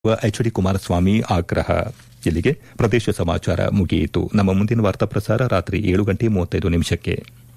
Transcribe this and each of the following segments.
H D Kumaraswamy ಆಗ್ರಹ ಇಲ್ಲಿಗೆ ಪ್ರದೇಶ ಸಮಾಚಾರ ಮುಗಿಯಿತು ನಮ್ಮ ಮುಂದಿನ ವಾರ್ತಾ ಪ್ರಸಾರ ರಾತ್ರಿ ಏಳು ಗಂಟೆ ಮೂವತ್ತೈದು ನಿಮಿಷಕ್ಕೆ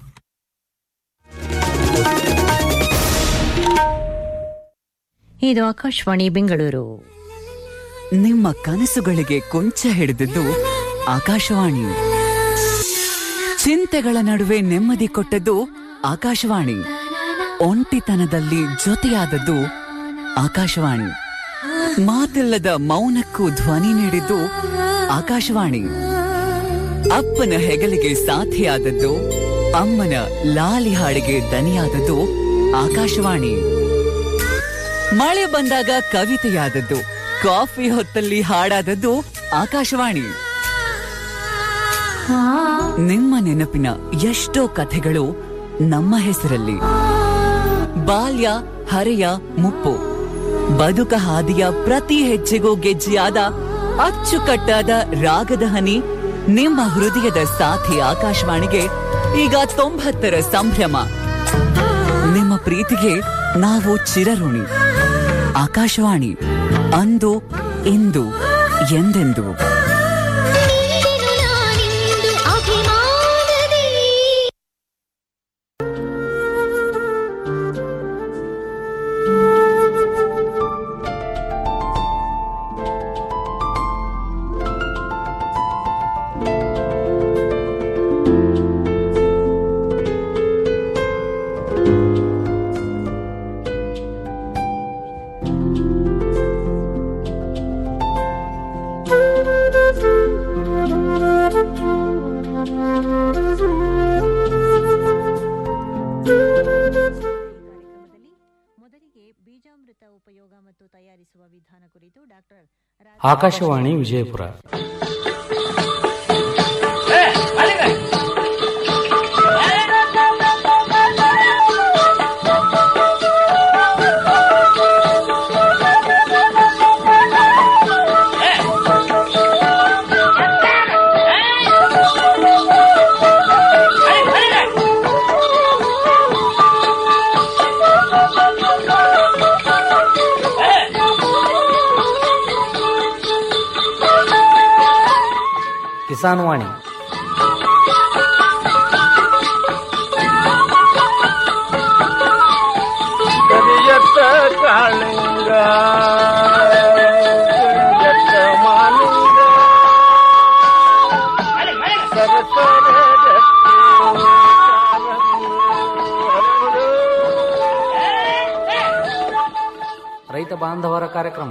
ಇದು ಆಕಾಶವಾಣಿ ಬೆಂಗಳೂರು ನಿಮ್ಮ ಕನಸುಗಳಿಗೆ ಕೊಂಚ ಹಿಡಿದಿದ್ದು ಆಕಾಶವಾಣಿ ಚಿಂತೆಗಳ ನಡುವೆ ನೆಮ್ಮದಿ ಕೊಟ್ಟದ್ದು ಆಕಾಶವಾಣಿ ಒಂಟಿತನದಲ್ಲಿ ಜೊತೆಯಾದದ್ದು ಆಕಾಶವಾಣಿ ಮಾತಿಲ್ಲದ ಮೌನಕ್ಕೂ ಧ್ವನಿ ನೀಡಿದ್ದು ಆಕಾಶವಾಣಿ ಅಪ್ಪನ ಹೆಗಲಿಗೆ ಸಾಥಿಯಾದದ್ದು ಅಮ್ಮನ ಲಾಲಿ ಹಾಡಿಗೆ ದನಿಯಾದದ್ದು ಆಕಾಶವಾಣಿ ಮಳೆ ಬಂದಾಗ ಕವಿತೆಯಾದದ್ದು ಕಾಫಿ ಹೊತ್ತಲ್ಲಿ ಹಾಡಾದದ್ದು ಆಕಾಶವಾಣಿ ನಿಮ್ಮ ನೆನಪಿನ ಎಷ್ಟೋ ಕಥೆಗಳು ನಮ್ಮ ಹೆಸರಲ್ಲಿ ಬಾಲ್ಯ ಹರೆಯ ಮುಪ್ಪು ಬದುಕ ಹಾದಿಯ ಪ್ರತಿ ಹೆಜ್ಜೆಗೂ ಗೆಜ್ಜೆಯಾದ ಅಚ್ಚುಕಟ್ಟಾದ ರಾಗದ ಹನಿ ನಿಮ್ಮ ಹೃದಯದ ಸಾಥಿ ಆಕಾಶವಾಣಿಗೆ ಈಗ ತೊಂಬತ್ತರ ಸಂಭ್ರಮ ನಿಮ್ಮ ಪ್ರೀತಿಗೆ ನಾವು ಚಿರಋಣಿ ಆಕಾಶವಾಣಿ ಅಂದು ಇಂದು ಎಂದೆಂದು ನೀನು ನಾನಿಂದು ಅಭಿಮಾನದಿ ಕಾರ್ಯಕ್ರಮದಲ್ಲಿ ಮೊದಲಿಗೆ ಬೀಜಾಮೃತ ಉಪಯೋಗ ಮತ್ತು ತಯಾರಿಸುವ ವಿಧಾನ ಕುರಿತು ಡಾಕ್ಟರ್ ಆಕಾಶವಾಣಿ ವಿಜಯಪುರ ಕಿಸಾನ್ ವಾಣಿ ಕರಿಯತ್ತ ಕಾಳಿಂಗ ಕರಿಯತ್ತ ಮಾಲಿಂಗ ಸರಸರ ರತ್ನ ಕಾರಂಗಿ ರೈತ ಬಾಂಧವರ ಕಾರ್ಯಕ್ರಮ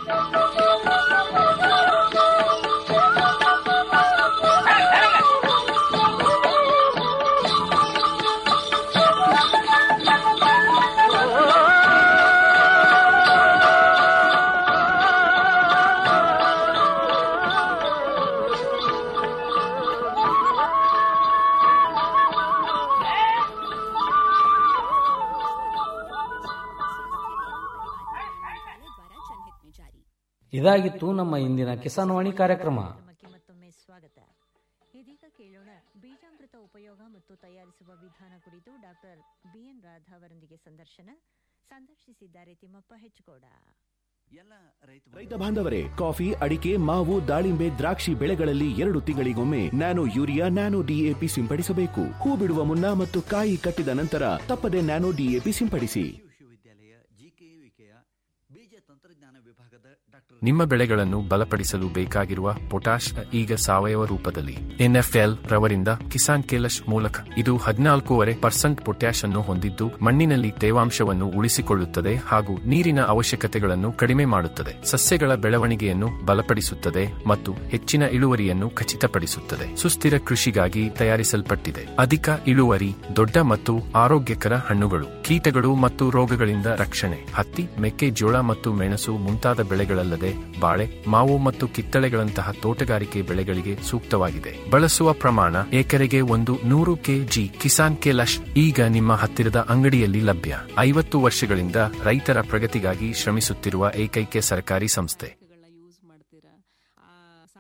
ಇದಾಗಿತ್ತು ನಮ್ಮ ಇಂದಿನ ಕಿಸಾನ್ ವಾಣಿ ಕಾರ್ಯಕ್ರಮ ಕ್ರಮಕ್ಕೆ ಮತ್ತೊಮ್ಮೆ ಸ್ವಾಗತ ಇದೀಗ ಕೇಳೋಣ ಬೀಜಾಮೃತ ಉಪಯೋಗ ಮತ್ತು ತಯಾರಿಸುವ ವಿಧಾನ ಕುರಿತು ಡಾಕ್ಟರ್ ಬಿಎನ್ ರಾಧಾ ಅವರೊಂದಿಗೆ ಸಂದರ್ಶನ ಸಂದರ್ಶಿಸಿದ್ದಾರೆ ತಿಮ್ಮಪ್ಪ ಹೆಚ್ಚುಕೋಡ ರೈತ ಬಾಂಧವರೇ ಕಾಫಿ ಅಡಿಕೆ ಮಾವು ದಾಳಿಂಬೆ ದ್ರಾಕ್ಷಿ ಬೆಳೆಗಳಲ್ಲಿ ಎರಡು ತಿಂಗಳಿಗೊಮ್ಮೆ ನ್ಯಾನೋ ಯೂರಿಯಾ ನ್ಯಾನೋ ಡಿಎಪಿ ಸಿಂಪಡಿಸಬೇಕು ಹೂ ಬಿಡುವ ಮುನ್ನ ಮತ್ತು ಕಾಯಿ ಕಟ್ಟಿದ ನಂತರ ತಪ್ಪದೆ ನ್ಯಾನೋ ಡಿಎಪಿ ಸಿಂಪಡಿಸಿ ವಿಶ್ವವಿದ್ಯಾಲಯ ಜಿಕೆವಿಕೆಯ ಬೀಜ ತಂತ್ರಜ್ಞಾನ ವಿಭಾಗದ ಡಾಕ್ಟರ್ ನಿಮ್ಮ ಬೆಳೆಗಳನ್ನು ಬಲಪಡಿಸಲು ಬೇಕಾಗಿರುವ ಪೊಟಾಷ್ ಈಗ ಸಾವಯವ ರೂಪದಲ್ಲಿ ಎನ್ಎಫ್ಎಲ್ ರವರಿಂದ ಕಿಸಾನ್ ಕೇಲಶ್ ಮೂಲಕ ಇದು ಹದಿನಾಲ್ಕೂವರೆ ಪರ್ಸೆಂಟ್ ಪೊಟ್ಯಾಶ್ ಅನ್ನು ಹೊಂದಿದ್ದು ಮಣ್ಣಿನಲ್ಲಿ ತೇವಾಂಶವನ್ನು ಉಳಿಸಿಕೊಳ್ಳುತ್ತದೆ ಹಾಗೂ ನೀರಿನ ಅವಶ್ಯಕತೆಗಳನ್ನು ಕಡಿಮೆ ಮಾಡುತ್ತದೆ ಸಸ್ಯಗಳ ಬೆಳವಣಿಗೆಯನ್ನು ಬಲಪಡಿಸುತ್ತದೆ ಮತ್ತು ಹೆಚ್ಚಿನ ಇಳುವರಿಯನ್ನು ಖಚಿತಪಡಿಸುತ್ತದೆ ಸುಸ್ಥಿರ ಕೃಷಿಗಾಗಿ ತಯಾರಿಸಲ್ಪಟ್ಟಿದೆ ಅಧಿಕ ಇಳುವರಿ ದೊಡ್ಡ ಮತ್ತು ಆರೋಗ್ಯಕರ ಹಣ್ಣುಗಳು ಕೀಟಗಳು ಮತ್ತು ರೋಗಗಳಿಂದ ರಕ್ಷಣೆ ಹತ್ತಿ ಮೆಕ್ಕೆಜೋಳ ಮತ್ತು ಮೆಣಸು ಮುಂತಾದ ಬೆಳೆಗಳಲ್ಲದೆ ಬಾಳೆ ಮಾವು ಮತ್ತು ಕಿತ್ತಳೆಗಳಂತಹ ತೋಟಗಾರಿಕೆ ಬೆಳೆಗಳಿಗೆ ಸೂಕ್ತವಾಗಿದೆ ಬಳಸುವ ಪ್ರಮಾಣ ಎಕರೆಗೆ ಒಂದು ನೂರು ಕೆಜಿ ಕಿಸಾನ್ ಕೆಲಶ್ ಈಗ ನಿಮ್ಮ ಹತ್ತಿರದ ಅಂಗಡಿಯಲ್ಲಿ ಲಭ್ಯ ಐವತ್ತು ವರ್ಷಗಳಿಂದ ರೈತರ ಪ್ರಗತಿಗಾಗಿ ಶ್ರಮಿಸುತ್ತಿರುವ ಏಕೈಕ ಸರ್ಕಾರಿ ಸಂಸ್ಥೆ ಯೂಸ್ ಮಾಡ್ತೀರಾ ಆ ಸಾವಯವ ಕೃಷಿ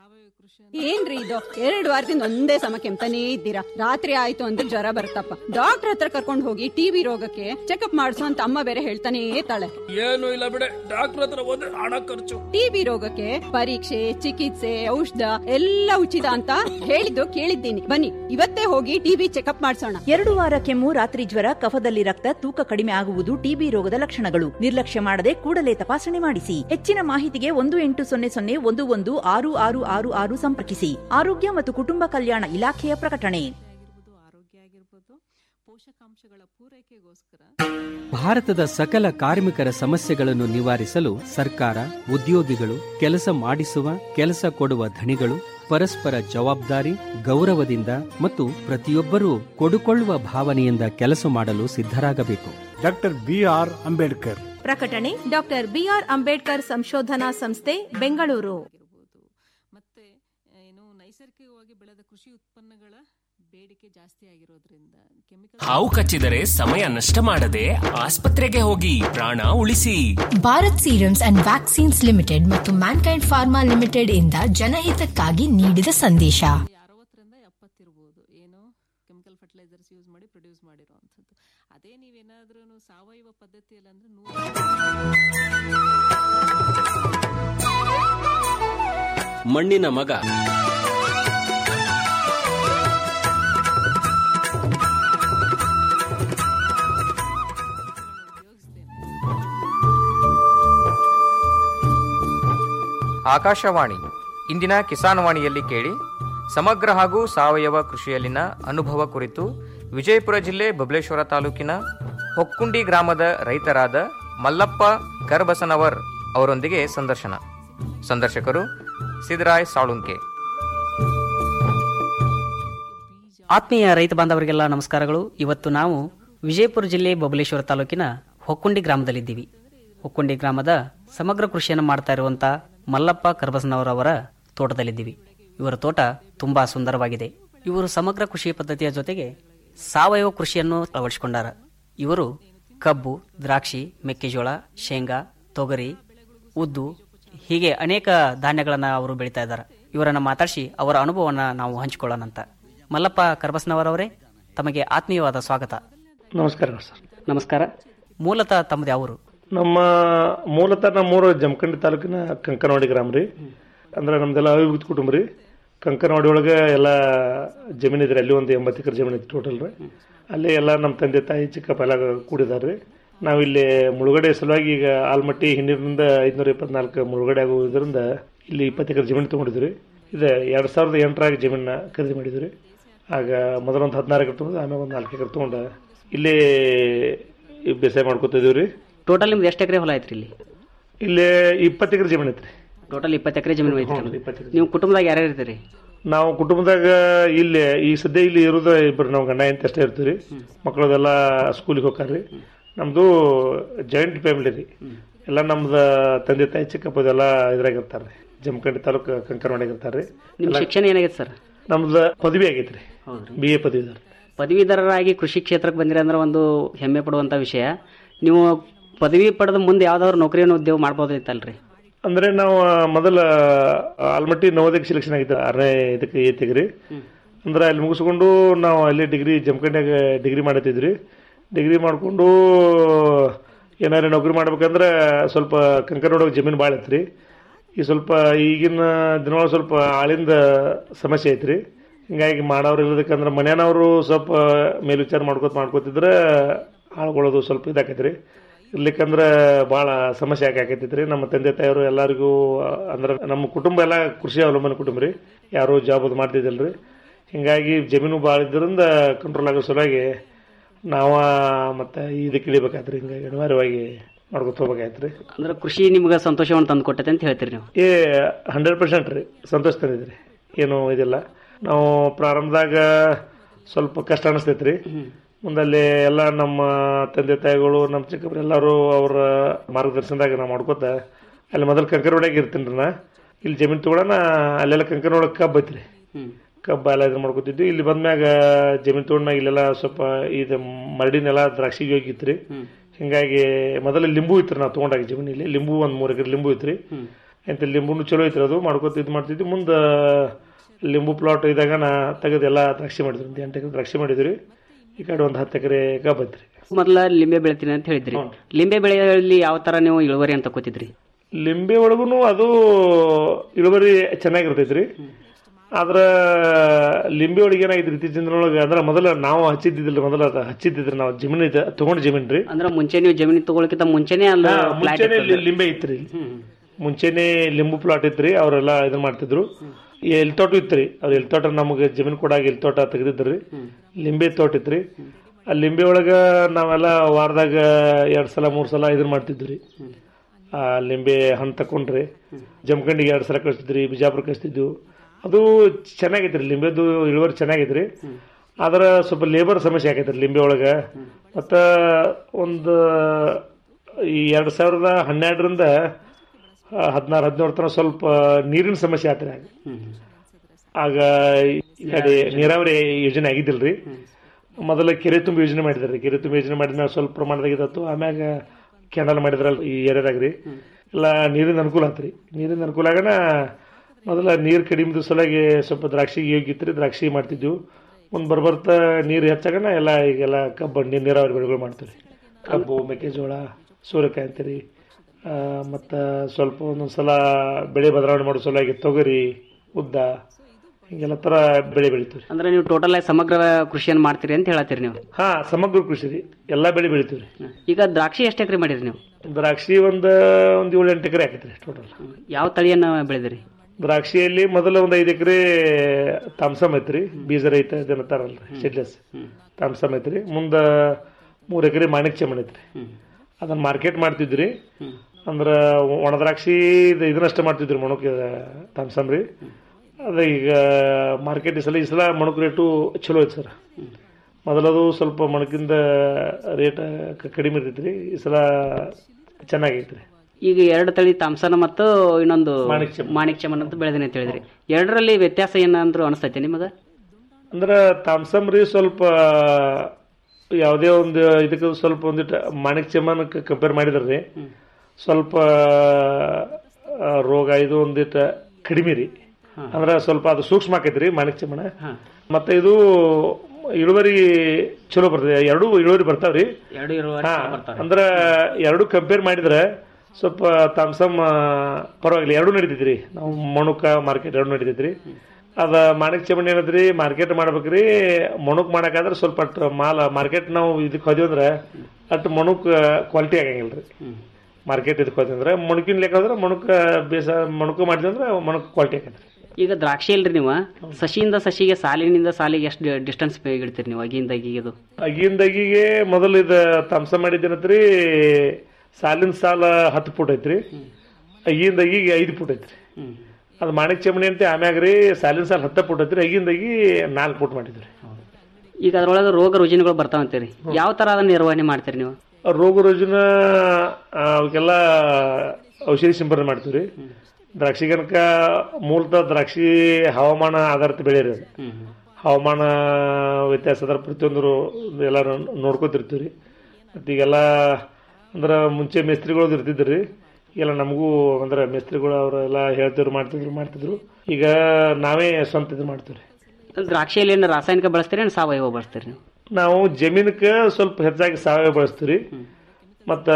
ಏನ್ರಿ ಇದು ಎರಡು ವಾರದಿಂದ ಒಂದೇ ಸಮ ಕೆಮ್ತಾನೇ ಇದ್ದೀರಾ ರಾತ್ರಿ ಆಯ್ತು ಅಂದ್ರೆ ಜ್ವರ ಬರುತ್ತಪ್ಪ ಡಾಕ್ಟರ್ ಹತ್ರ ಕರ್ಕೊಂಡು ಹೋಗಿ ಟಿಬಿ ರೋಗಕ್ಕೆ ಚೆಕಪ್ ಮಾಡಿಸು ಅಂತ ಅಮ್ಮ ಬೇರೆ ಹೇಳ್ತಾನೇ ಇರ್ತಾಳೆ ಏನು ಇಲ್ಲ ಬಿಡೆ ಡಾಕ್ಟರ್ ಹತ್ರ ಹೋದ್ರೆ ಹಣ ಖರ್ಚು ಟಿಬಿ ರೋಗಕ್ಕೆ ಪರೀಕ್ಷೆ ಚಿಕಿತ್ಸೆ ಔಷಧ ಎಲ್ಲ ಉಚಿತ ಅಂತ ಹೇಳಿದ್ದು ಕೇಳಿದ್ದೀನಿ ಬನ್ನಿ ಇವತ್ತೇ ಹೋಗಿ ಟಿಬಿ ಚೆಕಪ್ ಮಾಡಿಸೋಣ ಎರಡು ವಾರ ಕೆಮ್ಮು ರಾತ್ರಿ ಜ್ವರ ಕಫದಲ್ಲಿ ರಕ್ತ ತೂಕ ಕಡಿಮೆ ಆಗುವುದು ಟಿಬಿ ರೋಗದ ಲಕ್ಷಣಗಳು ನಿರ್ಲಕ್ಷ್ಯ ಮಾಡದೆ ಕೂಡಲೇ ತಪಾಸಣೆ ಮಾಡಿಸಿ ಹೆಚ್ಚಿನ ಮಾಹಿತಿಗೆ ಒಂದು ಎಂಟು ಸೊನ್ನೆ ಸೊನ್ನೆ ಒಂದು ಒಂದು ಆರು ಆರು ಆರು ಆರು ಸಂಪರ್ಕಿಸಿ ಆರೋಗ್ಯ ಮತ್ತು ಕುಟುಂಬ ಕಲ್ಯಾಣ ಇಲಾಖೆಯ ಪ್ರಕಟಣೆ ಭಾರತದ ಸಕಲ ಕಾರ್ಮಿಕರ ಸಮಸ್ಯೆಗಳನ್ನು ನಿವಾರಿಸಲು ಸರ್ಕಾರ ಉದ್ಯೋಗಿಗಳು ಕೆಲಸ ಮಾಡಿಸುವ ಕೆಲಸ ಕೊಡುವ ಧಣಿಗಳು ಪರಸ್ಪರ ಜವಾಬ್ದಾರಿ ಗೌರವದಿಂದ ಮತ್ತು ಪ್ರತಿಯೊಬ್ಬರೂ ಕೊಡುಕೊಳ್ಳುವ ಭಾವನೆಯಿಂದ ಕೆಲಸ ಮಾಡಲು ಸಿದ್ಧರಾಗಬೇಕು ಡಾಕ್ಟರ್ ಬಿ ಆರ್ ಅಂಬೇಡ್ಕರ್ ಪ್ರಕಟಣೆ ಡಾಕ್ಟರ್ ಬಿಆರ್ ಅಂಬೇಡ್ಕರ್ ಸಂಶೋಧನಾ ಸಂಸ್ಥೆ ಬೆಂಗಳೂರು ಮತ್ತೆ ಏನು ನೈಸರ್ಗಿಕವಾಗಿ ಬೆಳೆದ ಕೃಷಿ ಉತ್ಪನ್ನಗಳ ಬೇಡಿಕೆ ಜಾಸ್ತಿ ಆಗಿರೋದ್ರಿಂದ ಕೆಮಿಕಲ್ ಹಾವು ಕಚ್ಚಿದರೆ ಸಮಯ ನಷ್ಟ ಮಾಡದೆ ಆಸ್ಪತ್ರೆಗೆ ಹೋಗಿ ಪ್ರಾಣ ಉಳಿಸಿ Bharat Serums and Vaccines Limited ಮತ್ತು ಮ್ಯಾನ್ಕೈಂಡ್ ಫಾರ್ಮಾ ಲಿಮಿಟೆಡ್ ಇಂದ ಜನಹಿತಕ್ಕಾಗಿ ನೀಡಿದ ಸಂದೇಶ ಅರವತ್ತರಿಂದ ಎಪ್ಪತ್ತಿರ್ಬೋದು ಏನು ಕೆಮಿಕಲ್ ಫರ್ಟಿಲೈಸರ್ಸ್ ಯೂಸ್ ಮಾಡಿ ಪ್ರೊಡ್ಯೂಸ್ ಮಾಡಿರುವಂಥದ್ದು ಅದೇ ನೀವೇನಾದ್ರೂ ಸಾವಯವ ಪದ್ಧತಿಯಲ್ಲಿ ಅಂದ್ರೆ ಮಣ್ಣಿನ ಮಗ ಆಕಾಶವಾಣಿ ಇಂದಿನ ಕಿಸಾನ್ ವಾಣಿಯಲ್ಲಿ ಕೇಳಿ ಸಮಗ್ರ ಹಾಗೂ ಸಾವಯವ ಕೃಷಿಯಲ್ಲಿನ ಅನುಭವ ಕುರಿತು ವಿಜಯಪುರ ಜಿಲ್ಲೆ ಬಬಲೇಶ್ವರ ತಾಲೂಕಿನ ಹೊಕ್ಕುಂಡಿ ಗ್ರಾಮದ ರೈತರಾದ ಮಲ್ಲಪ್ಪ ಕರ್ಬಸನವರ್ ಅವರೊಂದಿಗೆ ಸಂದರ್ಶನ ಸಂದರ್ಶಕರು ಸಿದ್ದರಾಯ್ ಸಾಳುಂಕೆ ಆತ್ಮೀಯ ರೈತ ಬಾಂಧವರಿಗೆಲ್ಲ ನಮಸ್ಕಾರಗಳು ಇವತ್ತು ನಾವು ವಿಜಯಪುರ ಜಿಲ್ಲೆ ಬಬಲೇಶ್ವರ ತಾಲೂಕಿನ ಹೊಕ್ಕುಂಡಿ ಗ್ರಾಮದಲ್ಲಿದ್ದೀವಿ ಹೊಕ್ಕುಂಡಿ ಗ್ರಾಮದ ಸಮಗ್ರ ಕೃಷಿಯನ್ನು ಮಾಡ್ತಾ ಇರುವಂತ ಮಲ್ಲಪ್ಪ ಕರ್ಬಸನವರವರ ತೋಟದಲ್ಲಿದ್ದೀವಿ ಇವರ ತೋಟ ತುಂಬಾ ಸುಂದರವಾಗಿದೆ ಇವರು ಸಮಗ್ರ ಕೃಷಿ ಪದ್ಧತಿಯ ಜೊತೆಗೆ ಸಾವಯವ ಕೃಷಿಯನ್ನು ಅಳವಡಿಸಿಕೊಂಡಾರ ಇವರು ಕಬ್ಬು ದ್ರಾಕ್ಷಿ ಮೆಕ್ಕೆಜೋಳ ಶೇಂಗಾ ತೊಗರಿ ಉದ್ದು ಹೀಗೆ ಅನೇಕ ಧಾನ್ಯಗಳನ್ನು ಅವರು ಬೆಳೀತಾ ಇದ್ದಾರೆ ಇವರನ್ನ ಮಾತಾಡಿಸಿ ಅವರ ಅನುಭವವನ್ನು ನಾವು ಹಂಚಿಕೊಳ್ಳೋಣಂತ ಮಲ್ಲಪ್ಪ ಕರ್ಬಸ್ನವರವರೇ ತಮಗೆ ಆತ್ಮೀಯವಾದ ಸ್ವಾಗತ ನಮಸ್ಕಾರ ಸರ್ ನಮಸ್ಕಾರ ಮೂಲತಃ ತಮ್ಮದು ಯಾವರು ನಮ್ಮ ಮೂಲತಃ ನಮ್ಮೂರು ಜಮಖಂಡಿ ತಾಲೂಕಿನ ಕಂಕನವಾಡಿ ಗ್ರಾಮ ರೀ ಅಂದ್ರೆ ನಮ್ದೆಲ್ಲ ಅವಿಭಕ್ತ ಕುಟುಂಬ ರೀ ಕಂಕನವಾಡಿ ಒಳಗೆ ಎಲ್ಲ ಜಮೀನ್ ಇದ್ರಿ ಅಲ್ಲಿ ಒಂದು ಎಂಬತ್ತು ಎಕರೆ ಜಮೀನ್ ಐತಿ ಟೋಟಲ್ ರೀ ಅಲ್ಲಿ ಎಲ್ಲ ನಮ್ಮ ತಂದೆ ತಾಯಿ ಚಿಕ್ಕಪ್ಪ ಎಲ್ಲ ಕೂಡಿದಾರೆ ರೀ ನಾವಿಲ್ಲಿ ಮುಳುಗಡೆ ಸಲುವಾಗಿ ಈಗ ಆಲ್ಮಟ್ಟಿ ಹಿಂದಿನಿಂದ ಐದುನೂರ ಇಪ್ಪತ್ನಾಲ್ಕು ಮುಳುಗಡೆ ಆಗುವುದರಿಂದ ಇಲ್ಲಿ ಇಪ್ಪತ್ತು ಎಕರೆ ಜಮೀನು ತೊಗೊಂಡಿದ್ವಿ ಇದು ಎರಡು ಸಾವಿರದ ಎಂಟರಾಗ ಜಮೀನ ಖರೀದಿ ಮಾಡಿದ್ವಿ ಆಗ ಮೊದಲೊಂದು ಹದಿನಾರು ಎಕರೆ ತೊಗೊಂಡು ಆಮೇಲೆ ಒಂದು ನಾಲ್ಕು ಎಕರೆ ತೊಗೊಂಡು ಇಲ್ಲಿ ಬೇಸಾಯ ಮಾಡ್ಕೊತಿದೀವಿ ರೀ ಟೋಟಲ್ ನಿಮ್ದು ಎಷ್ಟು ಎಕರೆ ಹೊಲ ಐತ್ರಿ ಇಲ್ಲಿ ಇಲ್ಲಿ ಇಪ್ಪತ್ತು ಎಕರೆ ಜಮೀನು ಐತ್ರಿ ಟೋಟಲ್ ಇಪ್ಪತ್ತು ಎಕರೆ ಜಮೀನು ಐತ್ರಿ ನೀವು ಕುಟುಂಬದಾಗ ಯಾರ್ಯಾರು ಇರ್ತೀರಿ ನಾವು ಕುಟುಂಬದಾಗ ಇಲ್ಲಿ ಈ ಸದ್ಯ ಇಲ್ಲಿ ಇರೋದು ಇಬ್ಬರು ನಾವು ಗಂಡ ಅಂತ ಅಷ್ಟೇ ಇರ್ತೀವಿ ಮಕ್ಕಳದೆಲ್ಲ ಸ್ಕೂಲಿಗೆ ಹೋಗ್ತಾರ್ರಿ ನಮ್ದು ಜಾಯಿಂಟ್ ಫ್ಯಾಮಿಲಿ ರೀ ಎಲ್ಲ ನಮ್ದು ತಂದೆ ತಾಯಿ ಚಿಕ್ಕಪ್ಪದೆಲ್ಲ ಇದ್ರಾಗ ಇರ್ತಾರ್ರಿ ಜಮಖಂಡಿ ತಾಲೂಕು ಕಂಕರವಾಡಿಗೆ ಇರ್ತಾರ್ರಿ ನಿಮ್ಮ ಶಿಕ್ಷಣ ಏನಾಗೈತೆ ಸರ್ ನಮ್ದು ಪದವಿ ಆಗೈತ್ರಿ ಬಿ ಎ ಪದವೀಧರ ಪದವೀಧರರಾಗಿ ಕೃಷಿ ಕ್ಷೇತ್ರಕ್ಕೆ ಬಂದಿರಿ ಅಂದ್ರೆ ಒಂದು ಹೆಮ್ಮೆ ಪಡುವಂತ ವಿಷಯ ನೀವು ಪದವಿ ಪಡೆದ ಮುಂದೆ ಯಾವ್ದಾದ್ರು ನೌಕರಿಯನ್ನು ಉದ್ಯೋಗ ಮಾಡ್ಬೋದಿತ್ತಲ್ರಿ ಅಂದ್ರೆ ನಾವು ಮೊದಲ ಆಲ್ಮಟ್ಟಿ ನವೋದಯ ಸೆಲೆಕ್ಷನ್ ಆಗಿದ್ದ ಆರನೇ ಇದಕ್ಕೆ ಏತಿಗ್ರಿ ಅಂದ್ರೆ ಅಲ್ಲಿ ಮುಗಿಸ್ಕೊಂಡು ನಾವು ಅಲ್ಲಿ ಡಿಗ್ರಿ ಜಮಖಂಡ್ಯಾಗ ಡಿಗ್ರಿ ಮಾಡತ್ತಿದ್ರಿ ಡಿಗ್ರಿ ಮಾಡ್ಕೊಂಡು ಏನಾರ ನೌಕರಿ ಮಾಡ್ಬೇಕಂದ್ರೆ ಸ್ವಲ್ಪ ಕಂಕನೊಳಗೆ ಜಮೀನು ಭಾಳ ಐತ್ರಿ ಈ ಸ್ವಲ್ಪ ಈಗಿನ ದಿನೊಳಗೆ ಸ್ವಲ್ಪ ಆಳಿಂದ ಸಮಸ್ಯೆ ಐತ್ರಿ ಹಿಂಗಾಗಿ ಮಾಡೋರು ಇರೋದಕ್ಕಂದ್ರೆ ಮನೆಯವರು ಸ್ವಲ್ಪ ಮೇಲ್ವಿಚಾರ ಮಾಡ್ಕೋತ ಮಾಡ್ಕೋತಿದ್ರೆ ಆಳ್ಕೊಳ್ಳೋದು ಸ್ವಲ್ಪ ಇದಾಕೈತ್ರಿ ಇರ್ಲಿಕ್ಕಂದ್ರೆ ಭಾಳ ಸಮಸ್ಯೆ ಆಕಾಕೈತಿತ್ರಿ ನಮ್ಮ ತಂದೆ ತಾಯಿಯವರು ಎಲ್ಲರಿಗೂ ಅಂದ್ರೆ ನಮ್ಮ ಕುಟುಂಬ ಎಲ್ಲ ಕೃಷಿ ಅವಲಂಬನೆ ಕುಟುಂಬ ರೀ ಯಾರು ಜಾಬ್ ಅದು ಮಾಡ್ತಿದ್ದಿಲ್ರಿ ಹಿಂಗಾಗಿ ಜಮೀನು ಭಾಳ ಇದ್ರಿಂದ ಕಂಟ್ರೋಲ್ ಆಗೋ ಸಲುವಾಗಿ ನಾವ ಮತ್ತೆ ಇದಕ್ಕೆ ಇಳಿಬೇಕಾಯ್ತ್ರಿ ಹಿಂಗಾಗಿ ಅನಿವಾರ್ಯವಾಗಿ ಮಾಡ್ಕೊತ ಹೋಗ್ಬೇಕಾಯ್ತ್ರಿ ಅಂದ್ರೆ ಕೃಷಿ ನಿಮ್ಗೆ ಸಂತೋಷವನ್ನು ತಂದು ಕೊಟ್ಟೈತೆ ಅಂತ ಹೇಳ್ತೀರಿ ನೀವು ಏ ಹಂಡ್ರೆಡ್ ಪರ್ಸೆಂಟ್ ರೀ ಸಂತೋಷ ತಂದಿದ್ರಿ ಏನು ಇದಿಲ್ಲ ನಾವು ಪ್ರಾರಂಭದಾಗ ಸ್ವಲ್ಪ ಕಷ್ಟ ಅನಿಸ್ತೈತ್ರಿ ಮುಂದಲ್ಲಿ ಎಲ್ಲ ನಮ್ಮ ತಂದೆ ತಾಯಿಗಳು ನಮ್ಮ ಚಿಕ್ಕಪ್ಪರು ಎಲ್ಲರೂ ಅವರ ಮಾರ್ಗದರ್ಶನದಾಗ ನಾವು ಮಾಡ್ಕೋತ ಅಲ್ಲಿ ಮೊದಲು ಕಂಕರವಾಡಿಯಾಗ ಇರ್ತೀನಿ ನಾ ಇಲ್ಲಿ ಜಮೀನು ತಗೊಳನ ಅಲ್ಲೆಲ್ಲ ಕಂಕರವಾಡಕ್ಕೆ ಕಬ್ಬು ಐತ್ರಿ ಕಬ್ಬು ಎಲ್ಲ ಇದು ಮಾಡ್ಕೊತಿದ್ವಿ ಇಲ್ಲಿ ಬಂದ್ಮ್ಯಾಗ ಜಮೀನು ತಗೊಂಡಾಗ ಇಲ್ಲೆಲ್ಲ ಸ್ವಲ್ಪ ಇದು ಮರಡಿನೆಲ್ಲ ದ್ರಾಕ್ಷಿಗೆ ಹೋಗಿತ್ರಿ ಹಿಂಗಾಗಿ ಮೊದಲ ಲಿಂಬು ಇತ್ರಿ ನಾವು ತಗೊಂಡಾಗ ಜಮೀನಲ್ಲಿ ಲಿಂಬು ಒಂದು ಮೂರು ಎಕರೆ ಲಿಂಬು ಇತ್ರಿ ಎಂತ ಲಿಂಬುನು ಚಲೋ ಐತ್ರಿ ಅದು ಮಾಡ್ಕೊತ ಇದು ಮಾಡ್ತಿದ್ವಿ ಮುಂದೆ ಲಿಂಬು ಪ್ಲಾಟ್ ಇದ್ದಾಗ ನಾ ತೆಗೆದು ಎಲ್ಲ ದ್ರಾಕ್ಷಿ ಮಾಡಿದ್ರಿ ಒಂದು ಎಂಟು ಎಕರೆ ದ್ರಾಕ್ಷಿ ಮಾಡಿದ್ರಿ ಈ ಕಡೆ ಒಂದು ಹತ್ತು ಎಕರೆ ಕಬ್ಬತ್ರಿ ಮೊದಲ ಲಿಂಬೆ ಬೆಳಿತೀನಿ ಅಂತ ಹೇಳಿದ್ರಿ ಲಿಂಬೆ ಬೆಳೆಯಲ್ಲಿ ಯಾವ ತರ ನೀವು ಇಳುವರಿ ಅಂತ ಕೂತಿದ್ರಿ ಲಿಂಬೆ ಒಳಗೂ ಅದು ಇಳುವರಿ ಚೆನ್ನಾಗಿರ್ತೈತ್ರಿ ಆದ್ರ ಲಿಂಬೆ ಒಳಗೆ ಏನಾಗಿದ್ರಿ ಇತ್ತೀಚಿನ ದಿನದೊಳಗೆ ಅಂದ್ರೆ ಮೊದಲ ನಾವು ಹಚ್ಚಿದ್ದಿಲ್ಲ ಮೊದಲ ಅದ ಹಚ್ಚಿದ್ದಿದ್ರಿ ನಾವು ಜಮೀನ್ ಇದೆ ತಗೊಂಡ್ ಜಮೀನ್ ರೀ ಅಂದ್ರೆ ಮುಂಚೆ ನೀವು ಜಮೀನು ತಗೊಳಕ್ಕಿಂತ ಮುಂಚೆನೆ ಅಲ್ಲ ಹಾ, ಫ್ಲಾಟ್ ಮುಂಚೆನೆ ಇರ್ತದೆ. ಲಿ- ಲಿಂಬೆ ಇತ್ರಿ ಮುಂಚೆನೆ ಲಿಂಬು ಪ್ಲಾಟ್ ಇತ್ರಿ ಅವರೆಲ್ಲ ಇದನ್ನ ಮಾಡ್ತಿದ್ರು ಈ ಎಲ್ ತೋಟ ಇತ್ರಿ ಅವ್ರ ಎಲ್ ತೋಟ ನಮಗೆ ಜಮೀನ್ ಕೊಡಾಗ ಎಲ್ ತೋಟ ತೆಗ್ದಿದ್ರಿ ಲಿಂಬೆ ತೋಟ ಇತ್ರಿ ಆ ಲಿಂಬೆ ಒಳಗ ನಾವೆಲ್ಲ ವಾರದಾಗ ಎರಡ್ ಸಲ ಮೂರ್ ಸಲ ಇದನ್ನ ಮಾಡ್ತಿದ್ವಿ ಆ ಲಿಂಬೆ ಹಣ್ಣು ತಕೊಂಡ್ರಿ ಜಮಖಂಡಿಗೆ ಎರಡ್ ಸಲ ಕಳಿಸ್ತಿದ್ರಿ ಬಿಜಾಪುರ ಕಳಿಸ್ತಿದ್ವು ಅದು ಚೆನ್ನಾಗೈತ್ರಿ ಲಿಂಬೆದು ಇಳುವರಿ ಚೆನ್ನಾಗೈತ್ರಿ ಆದ್ರ ಸ್ವಲ್ಪ ಲೇಬರ್ ಸಮಸ್ಯೆ ಆಗೈತ್ರಿ ಲಿಂಬೆ ಒಳಗ ಮತ್ತ ಒಂದು ಈ ಎರಡ್ ಸಾವಿರದ ಹನ್ನೆರಡರಿಂದ ಹದಿನಾರು ಹದಿನೇಳು ತನಕ ಸ್ವಲ್ಪ ನೀರಿನ ಸಮಸ್ಯೆ ಆತ್ರಿ ಆಗ ಆಗ ಈ ಕಡೆ ನೀರಾವರಿ ಯೋಜನೆ ಆಗಿದ್ದಿಲ್ರಿ ಮೊದಲ ಕೆರೆ ತುಂಬ ಯೋಜನೆ ಮಾಡಿದ್ರಿ ಕೆರೆ ತುಂಬ ಯೋಜನೆ ಮಾಡಿದ್ಮೇಲೆ ಸ್ವಲ್ಪ ಪ್ರಮಾಣದಾಗ ಇದ್ದತ್ತು ಆಮ್ಯಾಗ ಕೆನಲ್ ಮಾಡಿದ್ರಲ್ಲ ಈ ಏರಿಯಾದಾಗ ರೀ ಎಲ್ಲ ನೀರಿನ ಅನುಕೂಲ ಆತ್ರಿ ನೀರಿನ ಅನುಕೂಲ ಆಗನ ಮೊದಲ ನೀರು ಕಡಿಮೆ ಸಲುವಾಗಿ ಸ್ವಲ್ಪ ದ್ರಾಕ್ಷಿಗೆ ಯೋಗಿತ್ರಿ ದ್ರಾಕ್ಷಿ ಮಾಡ್ತಿದ್ವು ಮುಂದೆ ಬರ್ಬರ್ತಾ ನೀರು ಹೆಚ್ಚಾಗನ ಎಲ್ಲ ಈಗೆಲ್ಲ ಕಬ್ಬು ನೀರು ನೀರಾವರಿ ಬೆಳೆಗಳು ಮಾಡ್ತೀವಿ ಕಬ್ಬು ಮೆಕ್ಕೆಜೋಳ ಸೂರ್ಯಕಾಯಿ ಅಂತೀರಿ ಆ, ಮತ್ತ ಸ್ವಲ್ಪ ಒಂದೊಂದು ಸಲ ಬೆಳೆ ಬದಲಾವಣೆ ಮಾಡೋ ಸಲುವಾಗಿ ತೊಗರಿ ಉದ್ದ ಹಿಂಗೆಲ್ಲ ತರ ಬೆಳೆ ಬೆಳಿತೀವಿ ಅಂದ್ರೆ ನೀವು ಟೋಟಲ್ ಆಗಿ ಸಮಗ್ರ ಕೃಷಿಯನ್ನು ಮಾಡ್ತೀರಿ ಅಂತ ಹೇಳತ್ತೀರಿ ನೀವು ಹಾ ಸಮಗ್ರ ಕೃಷಿ ರೀ ಎಲ್ಲಾ ಬೆಳೆ ಬೆಳಿತೀವಿ ಈಗ ದ್ರಾಕ್ಷಿ ಎಷ್ಟು ಎಕರೆ ಮಾಡಿರಿ ನೀವು ದ್ರಾಕ್ಷಿ ಒಂದ್ ಒಂದ್ ಏಳು ಎಂಟು ಎಕರೆ ಹಾಕೈತ್ರಿ ಟೋಟಲ್ ಯಾವ ತಳಿಯನ್ನ ಬೆಳೆದಿರಿ ದ್ರಾಕ್ಷಿಯಲ್ಲಿ ಮೊದಲ ಒಂದ್ ಐದು ಎಕರೆ ತಾಮ್ಸಮ್ ಐತ್ರಿ ಬೀಜ ರಹಿತ ಇದನ್ನ ತಾರಲ್ರಿ ಸೀಡ್ಲೆಸ್ ತಾಮ್ಸಮ್ ಐತ್ರಿ ಮುಂದ ಮೂರ್ ಎಕರೆ ಮಾಣಿಕ್ ಚಮನ್ ಐತ್ರಿ ಅದನ್ನ ಮಾರ್ಕೆಟ್ ಮಾಡ್ತಿದ್ರಿ ಅಂದ್ರ ಒಣ ದ್ರಾಕ್ಷಿ ಇದ್- ಇದನ್ನಷ್ಟ ಮಾಡ್ತಿದ್ರಿ ಮೊಣಕ್ ತಾಮ್ಸಮ್ ರೀ ಅದ ಈಗ ಮಾರ್ಕೆಟ್ ಈ ಸಲ ಈ ಸಲ ಮೊಣಕ್ ರೇಟು ಚಲೋ ಐತಿ ಸರ್ ಮೊದಲದು ಸ್ವಲ್ಪ ಮೊಣಕಿಂದ ರೇಟ್ ಕಡಿಮೆ ಇರ್ತೈತ್ರಿ ಈ ಸಲ ಚೆನ್ನಾಗೈತ್ರಿ ಈಗ ಎರಡು ತಳಿ ತಾಮ್ಸನ ಮತ್ತು ಇನ್ನೊಂದು ಮಾಣಿಕ್ ಮಾಣಿಕ್ ಚಮನ್ ಅಂತ ಬೆಳೆದಿನಿ ಅಂತ ಹೇಳಿದ್ರಿ ಎರಡರಲ್ಲಿ ವ್ಯತ್ಯಾಸ ಏನಂದ್ರು ಅನಿಸ್ತೈತೆ ನಿಮಗ ಅಂದ್ರ ತಾಮ್ಸಮ್ ರೀ ಸ್ವಲ್ಪ ಯಾವುದೇ ಒಂದು ಇದಕ್ಕೆ ಸ್ವಲ್ಪ ಒಂದಿಟ್ಟು ಮಾಣಿಕ್ ಚಮನ್ ಕಂಪೇರ್ ಮಾಡಿದ್ರಿ ಸ್ವಲ್ಪ ಆ, ರೋಗ ಇದು ಒಂದಿಟ್ಟು ಕಡಿಮೆ ರೀ ಅಂದ್ರ ಸ್ವಲ್ಪ ಅದು ಸೂಕ್ಷ್ಮ ಆಕೈತ್ರಿ ಮಾಣಿಕ್ ಚಮನ ಮತ್ತೆ ಇದು ಇಳುವರಿ ಚಲೋ ಬರ್ತದೆ ಎರಡು ಇಳುವರಿ ಬರ್ತಾವ್ರಿ ಎರಡು ಇರುವರಿ ಹಾ, ಬರ್ತಾವೆ ಅಂದ್ರ ಎರಡು ಕಂಪೇರ್ ಮಾಡಿದ್ರೆ ಸ್ವಲ್ಪ ತಾಮ್ಸಮ್ ಆ, ಪರವಾಗಿಲ್ಲ ಎರಡು ನಡೀತೈತ್ರಿ ನಾವು ಮಣುಕ ಮಾರ್ಕೆಟ್ ಎರಡು ನಡೀತೈತ್ರಿ ಅದ ಮಾಣಿಕ್ ಚಮಣಿ ಏನದ್ರಿ ಮಾರ್ಕೆಟ್ ಮಾಡ್ಬೇಕ್ರಿ ಮಣುಕ್ ಮಾಡಕಾದ್ರೆ ಸ್ವಲ್ಪ ಅಟ್ ಮಾಲ್ ಮಾರ್ಕೆಟ್ ನಾವು ಇದಕ್ಕೆ ಹೋದಿವಂದ್ರ ಅಟ್ ಮಣುಕ್ ಕ್ವಾಲಿಟಿ ಆಗಂಗಿಲ್ರಿ ಮಾರ್ಕೆಟ್ ಇದಕ್ಕೆ ಹೋದಂದ್ರೆ ಮಣುಕಿನ ಲೆಕ್ಕ ಅಂದ್ರೆ ಮಣುಕ ಬೇಸ ಮಣುಕ ಮಾಡಿದ್ವಿ ಅಂದ್ರೆ ಮಣುಕ್ ಕ್ವಾಲಿಟಿ ಆಗೈತ್ರಿ ಈಗ ದ್ರಾಕ್ಷಿ ಇಲ್ರಿ ನೀವು ಸಸಿಯಿಂದ ಸಸಿಗೆ ಸಾಲಿನಿಂದ ಸಾಲಿಗೆ ಎಷ್ಟು ಡಿಸ್ಟೆನ್ಸ್ ಇಡ್ತೀರಿ ನೀವು ಅಗಿಯಿಂದ ಅಗಿಗೆ ಅಗಿಂದ ಅಗಿಗೆ ಮೊದಲು ಇದು ತಮ್ಸ ಮಾಡಿದ್ದೇನತ್ರಿ ಸಾಲಿನ ಸಾಲ ಹತ್ತು ಫುಟ್ ಐತ್ರಿ ಅಗಿಂದ ಅಗಿಗೆ ಐದು ಫುಟ್ ಐತ್ರಿ ಅದು ಮಾಣಿಕ್ ಚಮಣಿ ಅಂತ ಆಮ್ಯಾಗ ರೀ ಸಾಲಿನ ಸಾಲ ಹತ್ತ ಫುಟ್ ಐತ್ರಿ ಅಗಿಂದ ಅಗಿ ನಾಲ್ಕು ಫುಟ್ ಮಾಡಿದ್ರಿ ಈಗ ಅದ್ರೊಳಗೆ ರೋಗ ರುಜಿನಗಳು ಬರ್ತಾವಂತೀರಿ ಯಾವ ತರ ಅದನ್ನ ನಿರ್ವಹಣೆ ಮಾಡ್ತೀರಿ ನೀವು ರೋಗ ರುಜಿನ ಆ, ಅವಕ್ಕೆಲ್ಲ ಔಷಧಿ ಸಿಂಪಡಣೆ ಮಾಡ್ತೀವಿ ರೀ ದ್ರಾಕ್ಷಿ ಗನಕ ಮೂಲತಃ ದ್ರಾಕ್ಷಿ ಹವಾಮಾನ ಆಧಾರಿತ ಬೆಳೆ ರೀ ಅದು ಹವಾಮಾನ ವ್ಯತ್ಯಾಸ ಅದ್ರ ಪ್ರತಿಯೊಂದು ಎಲ್ಲ ನೋಡ್ಕೊತಿರ್ತೀವಿ ರೀ ಮತ್ತು ಈಗೆಲ್ಲ ಅಂದ್ರೆ ಮುಂಚೆ ಮೇಸ್ತ್ರಿಗಳು ಇರ್ತಿದ್ರು ರೀ ಈಗೆಲ್ಲ ನಮಗೂ ಅಂದ್ರೆ ಮೇಸ್ತ್ರಿಗಳು ಅವರೆಲ್ಲ ಹೇಳ್ತಿದ್ರು ಮಾಡ್ತಿದ್ರು ಮಾಡ್ತಿದ್ರು ಈಗ ನಾವೇ ಸ್ವಂತ ಇದು ಮಾಡ್ತೀವಿ ರೀ ದ್ರಾಕ್ಷಿಯಲ್ಲಿ ಏನು ರಾಸಾಯನಿಕ ಬಳಸ್ತೀರಿ ಏನು ಸಾವಯವ ಬಳಸ್ತೀರಿ ನೀವು ನಾವು ಜಮೀನಕ್ಕೆ ಸ್ವಲ್ಪ ಹೆಚ್ಚಾಗಿ ಸಾವಯವ ಬಳಸ್ತೀವಿ ಮತ್ತ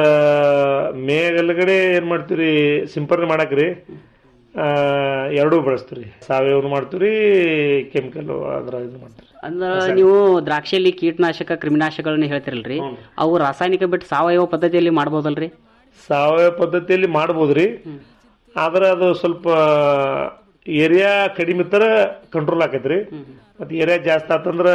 ಮೇಗಲ್ಗಡೆ ಏನ್ ಮಾಡ್ತೀವಿ ಸಿಂಪರಣೆ ಮಾಡಕ್ರಿ ಆ, ಎರಡೂ ಬಳಸ್ತೀವಿ ಸಾವಯವ ಮಾಡ್ತೀವಿ ಕೆಮಿಕಲ್ ಅದ್ರ ಇದು ಮಾಡ್ತೀವಿ ಅಂದ್ರ ನೀವು ದ್ರಾಕ್ಷಿಯಲ್ಲಿ ಕೀಟನಾಶಕ ಕ್ರಿಮಿನಾಶಕಗಳನ್ನ ಹೇಳ್ತಿರಲ್ರಿ ಅವು ರಾಸಾಯನಿಕ ಬಿಟ್ಟು ಸಾವಯವ ಪದ್ಧತಿಯಲ್ಲಿ ಮಾಡ್ಬೋದಲ್ರಿ ಸಾವಯವ ಪದ್ಧತಿಯಲ್ಲಿ ಮಾಡ್ಬೋದ್ರಿ ಆದ್ರೆ ಅದು ಸ್ವಲ್ಪ ಏರಿಯಾ ಕಡಿಮೆ ಇತ್ತರ ಕಂಟ್ರೋಲ್ ಆಕೈತ್ರಿ ಮತ್ತೆ ಏರಿಯಾ ಜಾಸ್ತಿ ಆತಂದ್ರ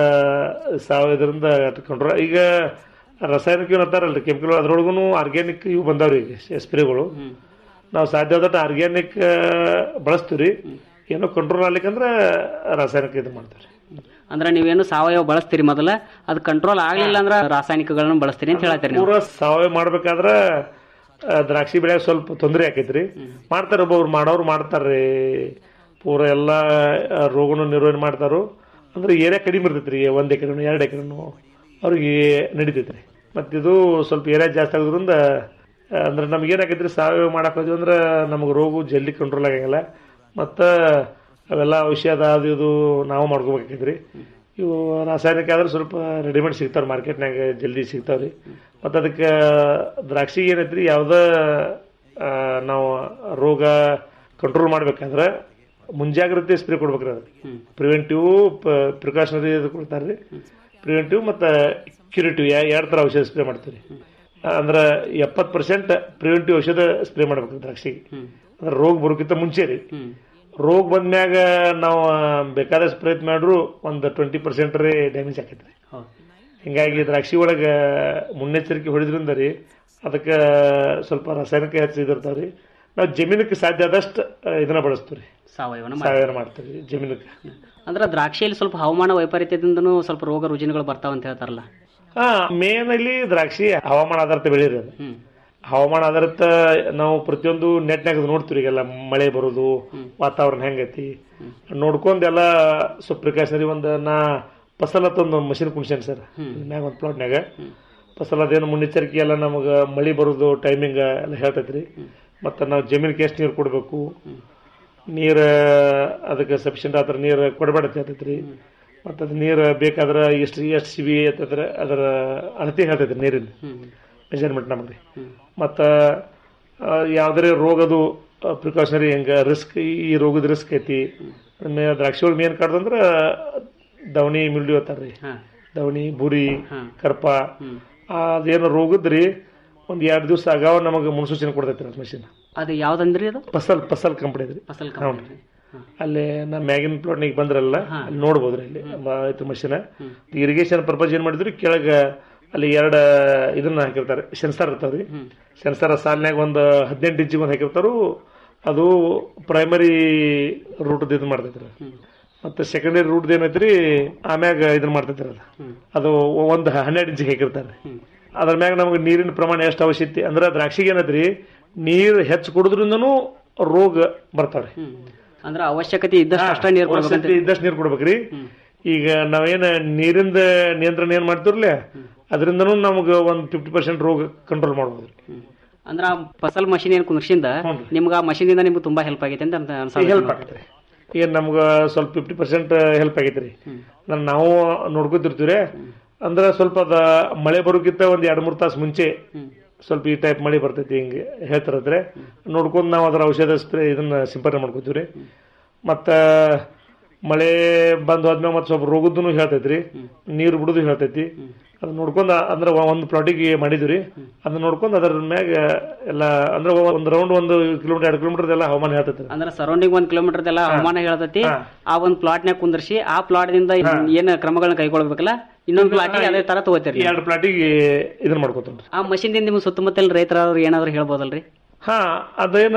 ಸಾವಯವದಿಂದ ಕಂಟ್ರೋಲ್ ಈಗ ರಾಸಾಯನಿಕ ಏನು ಅಂತಾರಲ್ರಿ ಕೆಮಿಕಲ್ ಅದ್ರೊಳಗೂ ಆರ್ಗ್ಯಾನಿಕ್ ಇವು ಬಂದಾವ್ರಿ ಈಗ ಸ್ಪ್ರೇಗಳು ನಾವು ಸಾಧ್ಯವಾದಟ್ಟು ಆರ್ಗ್ಯಾನಿಕ್ ಬಳಸ್ತೀವಿ ಏನೋ ಕಂಟ್ರೋಲ್ ಆಗ್ಲಿಕ್ಕಂದ್ರ ರಾಸಾಯನಿಕ ಇದು ಮಾಡ್ತೀವಿ ಅಂದ್ರೆ ನೀವೇನು ಸಾವಯವ ಬಳಸ್ತೀರಿ ಮೊದಲ ಅದು ಕಂಟ್ರೋಲ್ ಆಗ್ಲಿಲ್ಲ ಅಂದ್ರೆ ರಾಸಾಯನಿಕಗಳನ್ನ ಬಳಸ್ತೀರಿ ಅಂತ ಹೇಳ್ತೀರಿ ನೀವು ಪೂರ ಸಾವಯವ ಮಾಡ್ಬೇಕಾದ್ರ ಆ, ದ್ರಾಕ್ಷಿ ಬೆಳೆಯಾಗ ಸ್ವಲ್ಪ ತೊಂದರೆ ಆಕೈತ್ರಿ ಮಾಡ್ತಾರ ಒಬ್ಬೊಬ್ರು ಮಾಡೋರು ಮಾಡ್ತಾರ್ರಿ ಪೂರ ಎಲ್ಲ ಆ, ರೋಗನು ನಿರ್ವಹಣೆ ಮಾಡ್ತಾರು ಅಂದ್ರೆ ಏರಿಯಾ ಕಡಿಮೆ ಇರ್ತೈತ್ರಿ ಒಂದ್ ಎಕರೆನು ಎರಡು ಎಕರೆನು ಅವ್ರಿಗೆ ನಡಿತೈತ್ರಿ ಮತ್ತಿದು ಸ್ವಲ್ಪ ಏರಿಯಾ ಜಾಸ್ತಿ ಆಗೋದ್ರಿಂದ ಅಂದ್ರೆ ನಮ್ಗೆ ಏನಾಕೈತ್ರಿ ಸಾವಯವ ಮಾಡಕ್ ಹೋದ್ವಿ ಅಂದ್ರೆ ನಮಗೆ ರೋಗ ಜಲ್ದಿ ಕಂಟ್ರೋಲ್ ಆಗಂಗಿಲ್ಲ ಮತ್ತು ಅವೆಲ್ಲ ಔಷಧ ಅದು ಇದು ನಾವು ಮಾಡ್ಕೋಬೇಕಾಕೈತ್ರಿ ಇವು ರಾಸಾಯನಿಕ ಆದ್ರೆ ಸ್ವಲ್ಪ ರೆಡಿಮೇಡ್ ಸಿಗ್ತಾವ್ರಿ ಮಾರ್ಕೆಟ್ನಾಗ ಜಲ್ದಿ ಸಿಗ್ತಾವ್ರಿ ಮತ್ತು ಅದಕ್ಕೆ ದ್ರಾಕ್ಷಿಗೆ ಏನೈತ್ರಿ ಯಾವುದೇ ಆ, ನಾವು ರೋಗ ಕಂಟ್ರೋಲ್ ಮಾಡ್ಬೇಕಾದ್ರೆ ಮುಂಜಾಗ್ರತೆ ಸ್ಪ್ರೇ ಕೊಡ್ಬೇಕ್ರಿ ಅದು ಪ್ರಿವೆಂಟಿವ್ ಪ್ರಿಕಾಷನರಿ ಇದು ಕೊಡ್ತಾರೆ ರೀ ಪ್ರಿವೆಂಟಿವ್ ಮತ್ತು ಕ್ಯೂರಿಟಿವ್ ಎರಡು ಥರ ಔಷಧ ಸ್ಪ್ರೇ ಮಾಡ್ತೀವಿ ಅಂದ್ರೆ ಎಪ್ಪತ್ತು ಪರ್ಸೆಂಟ್ ಪ್ರಿವೆಂಟಿವ್ ಔಷಧ ಸ್ಪ್ರೇ ಮಾಡ್ಬೇಕು ದ್ರಾಕ್ಷಿಗೆ ಅಂದ್ರೆ ರೋಗ ಬರೋಕ್ಕಿಂತ ಮುಂಚೆ ರೀ ರೋಗ ಬಂದ್ಮ್ಯಾಗ ನಾವು ಬೇಕಾದಷ್ಟು ಪ್ರಯತ್ನ ಮಾಡ್ರು ಒಂದು ಟ್ವೆಂಟಿ ಪರ್ಸೆಂಟ್ ರೀ ಡ್ಯಾಮೇಜ್ ಆಕೈತೆ ರೀ ಹಿಂಗಾಗಿ ದ್ರಾಕ್ಷಿ ಒಳಗೆ ಮುನ್ನೆಚ್ಚರಿಕೆ ಹೊಡಿದ್ರಿಂದ ರೀ ಅದಕ್ಕೆ ಸ್ವಲ್ಪ ರಾಸಾಯನಿಕ ಹೆಚ್ಚು ಇದಿರ್ತಾವ ರೀ ನಾವು ಜಮೀನಕ್ಕೆ ಸಾಧ್ಯ ಆದಷ್ಟು ಆ, ಇದನ್ನ ಬಳಸ್ತೀವಿ ರೀ ಸಾವಯವನ ಸಾವಯವ ಮಾಡ್ತೀವಿ ಜಮೀನಕ್ಕೆ ಅಂದ್ರೆ ದ್ರಾಕ್ಷಿಯಲ್ಲಿ ಸ್ವಲ್ಪ ಹವಾಮಾನ ವೈಪರೀತ್ಯದಿಂದನೂ ಸ್ವಲ್ಪ ರೋಗ ರುಜಿನಗಳು ಬರ್ತಾವ ಅಂತ ಹೇಳ್ತಾರಲ್ಲ ಹಾ ಮೇನ್ ಅಲ್ಲಿ ದ್ರಾಕ್ಷಿ ಹವಾಮಾನ ಆಧಾರಿತ ಬೆಳೆ ರೀ ಅದು ಹವಾಮಾನ ಆಧಾರಿತ ನಾವು ಪ್ರತಿಯೊಂದು ನೆಟ್ನಾಗ ನೋಡ್ತೀವಿ ಈಗೆಲ್ಲ ಮಳೆ ಬರೋದು ವಾತಾವರಣ ಹೆಂಗೈತಿ ನೋಡ್ಕೊಂಡ್ ಎಲ್ಲ ಸ್ವಲ್ಪ ಪ್ರಿಕಾಷನರಿ ಒಂದು ನಾ ಫಸಲ್ ಅಂತ ಒಂದು ಮಷಿನ್ ಕುಣ್ಸೇನ್ ಸರ್ ಮ್ಯಾಗ ಒಂದು ಪ್ಲಾಟ್ನಾಗ ಫಸಲ್ ಅದೇನು ಮುನ್ನೆಚ್ಚರಿಕೆ ಎಲ್ಲ ನಮಗೆ ಮಳೆ ಬರೋದು ಟೈಮಿಂಗ್ ಎಲ್ಲ ಹೇಳ್ತೈತ್ರಿ ಮತ್ತು ನಾವು ಜಮೀನಿಗೆ ಎಷ್ಟು ನೀರು ಕೊಡಬೇಕು ನೀರು ಅದಕ್ಕೆ ಸಫಿಷಿಯಂಟ್ ಆತರ ನೀರು ಕೊಡಬೇಡ ಹೇಳ್ತೈತ್ರಿ ಮತ್ತು ಅದು ನೀರು ಬೇಕಾದ್ರೆ ಎಷ್ಟು ಎಷ್ಟು ಸಿ ಬಿ ಅಂತಂದ್ರೆ ಅದರ ಅಳತೆ ಹೇಳ್ತೈತ್ರಿ ನೀರಿನ ಮೆಜರ್ಮೆಂಟ್ ನಮಗೆ ಮತ್ತು ಯಾವುದೇ ರೋಗದು ಪ್ರಿಕಾಷನರಿ ಹೆಂಗೆ ರಿಸ್ಕ್ ಈ ರೋಗದ ರಿಸ್ಕ್ ಐತಿ ಆಮೇಲೆ ದ್ರಾಕ್ಷಿ ಒಳಗೆ ಮೇನ್ ಕಾಡ್ದಂದ್ರೆ ದವಣಿ ಮಿಲ್ಡಿ ಅಂತಾರ್ರಿ ದವಣಿ ಬುರಿ ಕರ್ಪ ಅದೇನು ರೋಗದ್ರಿ ಒಂದ್ ಎರಡು ದಿವಸ ಆಗಾವ ನಮಗೆ ಮುನ್ಸೂಚನೆ ಕೊಡ್ತೈತ್ರಿ ಅದು ಮಷಿನ್ ಅದು ಯಾವ್ದಂದ್ರಿ ಅದು ಫಸಲ್ ಫಸಲ್ ಕಂಪನಿ ರೀ ಫಸಲ್ ಹೌನ್ರಿ ಅಲ್ಲಿ ನಾ ಮ್ಯಾಗಿನ ಪ್ಲಾಟ್ನಿಗೆ ಬಂದ್ರಲ್ಲ ಅಲ್ಲಿ ನೋಡ್ಬೋದ್ರಿ ಅಲ್ಲಿ ಐತಿ ಮಷಿನ್ ಇರಿಗೇಷನ್ ಪರ್ಪಸ್ ಏನ್ ಮಾಡಿದ್ರಿ ಕೆಳಗ ಅಲ್ಲಿ ಎರಡು ಇದನ್ನ ಹಾಕಿರ್ತಾರೆ ಸೆನ್ಸಾರ್ ಇರ್ತಾವ್ರಿ ಸೆನ್ಸಾರ್ ಸಾಲಿನಾಗ ಒಂದು ಹದಿನೆಂಟು ಇಂಚಿಗೆ ಒಂದು ಹಾಕಿರ್ತಾರು ಅದು ಪ್ರೈಮರಿ ರೂಟ್ ಇದು ಮಾಡ್ತೈತ್ರಿ ಮತ್ತೆ ಸೆಕೆಂಡರಿ ರೂಟ್ ಏನೈತ್ರಿ ಆಮ್ಯಾಗ ಇದನ್ನ ಮಾಡ್ತೈತ್ರಿ ಅದು ಅದು ಒಂದು ಹನ್ನೆರಡು ಇಂಚಿಗೆ ಹಾಕಿರ್ತಾರೆ ಅದ್ರ ಮ್ಯಾಗ ನಮ್ಗೆ ನೀರಿನ ಪ್ರಮಾಣ ಎಷ್ಟು ಅವಶ್ಯಕತೆ ಅಂದ್ರೆ ದ್ರಾಕ್ಷಿಗೆ ಏನೈತ್ರಿ ನೀರು ಹೆಚ್ಚು ಕುಡಿದ್ರಿಂದನೂ ರೋಗ ಬರ್ತಾವ್ರಿ ಅಂದ್ರೆ ಅವಶ್ಯಕತೆ ಇದ್ದಷ್ಟು ಅಷ್ಟ ನೀರು ಕೊಡ್ಬೇಕಂತ ಅವಶ್ಯಕತೆ ಇದ್ದಷ್ಟು ನೀರು ಕೊಡ್ಬೇಕ್ರಿ ಈಗ ನಾವೇನ ನೀರಿಂದ ನಿಯಂತ್ರಣ ಏನ್ ಮಾಡ್ತಿರ್ಲಿ ಅದರಿಂದನೂ ನಮ್ಗೆ ಒಂದ್ ಫಿಫ್ಟಿ ಪರ್ಸೆಂಟ್ ರೋಗ ಕಂಟ್ರೋಲ್ ಮಾಡ್ಬೋದು ಅಂದ್ರ ಆ ಫಸಲ್ ಮಷಿನ್ ಏನ್ ಕುಂದ್ರಿಸಿಂದ ನಿಮ್ಗೆ ಆ machine ಇಂದ ನಿಮ್ಗೆ ತುಂಬಾ ಹೆಲ್ಪ್ ಆಗೈತೆ ಅಂತ ಅನ್ಸ ಹೆಲ್ಪ್ ಆಗೈತ್ರಿ ಏನ್ ನಮ್ಗ ಸ್ವಲ್ಪ ಫಿಫ್ಟಿ ಪರ್ಸೆಂಟ್ ಹೆಲ್ಪ್ ಆಗೈತ್ರಿ ಅಂದ್ರೆ ನಾವು ನೋಡ್ಕೊತಿರ್ತೀವ್ರಿ ಅಂದ್ರೆ ಸ್ವಲ್ಪ ಅದ ಮಳೆ ಬರೋಕ್ಕಿಂತ ಒಂದ್ ಎರಡ್ ಮೂರ್ ತಾಸು ಮುಂಚೆ ಸ್ವಲ್ಪ ಈ ಟೈಪ್ ಮಳೆ ಬರ್ತೈತಿ ಹಿಂಗೆ ಹೇಳ್ತಾರದ್ರೆ ನೋಡ್ಕೊಂಡು ನಾವು ಅದರ ಔಷಧ ಸ್ಪ್ರೇ ಇದನ್ನ ಸಿಂಪಡಣೆ ಮಾಡ್ಕೋತೀವ್ರಿ ಮತ್ತ ಮಳೆ ಬಂದು ಹೋದ್ಮೇಲೆ ಮತ್ತೆ ಸ್ವಲ್ಪ ರೋಗದ್ದು ಹೇಳ್ತೈತ್ರಿ ನೀರು ಬಿಡುದು ಹೇಳ್ತೈತಿ ಅದನ್ನ ನೋಡ್ಕೊಂಡ್ ಅಂದ್ರೆ ಒಂದು ಪ್ಲಾಟಿಗೆ ಮಾಡಿದ್ವಿ ಅದನ್ನ ನೋಡ್ಕೊಂಡ್ ಅದ್ರ ಮ್ಯಾಗ ಎಲ್ಲ ಅಂದ್ರೆ ಒಂದ್ ರೌಂಡ್ ಒಂದು ಕಿಲೋಮೀಟರ್ ಎರಡು ಕಿಲೋಮೀಟರ್ ಎಲ್ಲ ಹವಾಮಾನ ಹೇಳ್ತೈತ್ರಿ ಅಂದ್ರ ಸರೌಂಡಿಂಗ್ ಒಂದ್ ಕಿಲೋಮೀಟರ್ ಎಲ್ಲ ಹವಾಮಾನ ಹೇಳ್ತೈತಿ ಆ ಒಂದ್ ಪ್ಲಾಟ್ ನಾಗ ಕುಂದರ್ಸಿ ಆ ಪ್ಲಾಟ್ ದಿಂದ ಏನ್ ಕ್ರಮಗಳನ್ನ ಕೈಗೊಳ್ಬೇಕಲ್ಲ ಇನ್ನೊಂದ್ ಪ್ಲಾಟಿಗೆ ಅದೇ ತರ ತಗೋತೀರಿ ಎರಡು ಪ್ಲಾಟಿಗೆ ಇದನ್ನ ಮಾಡ್ಕೋತೇನ್ರಿ ಆ ಮಷಿನ್ ದಿಂದ ನಿಮ್ ಸುತ್ತಮುತ್ತಲ ರೈತರಾದ್ರು ಏನಾದ್ರು ಹೇಳ್ಬೋದಲ್ರಿ ಹಾ ಅದೇನ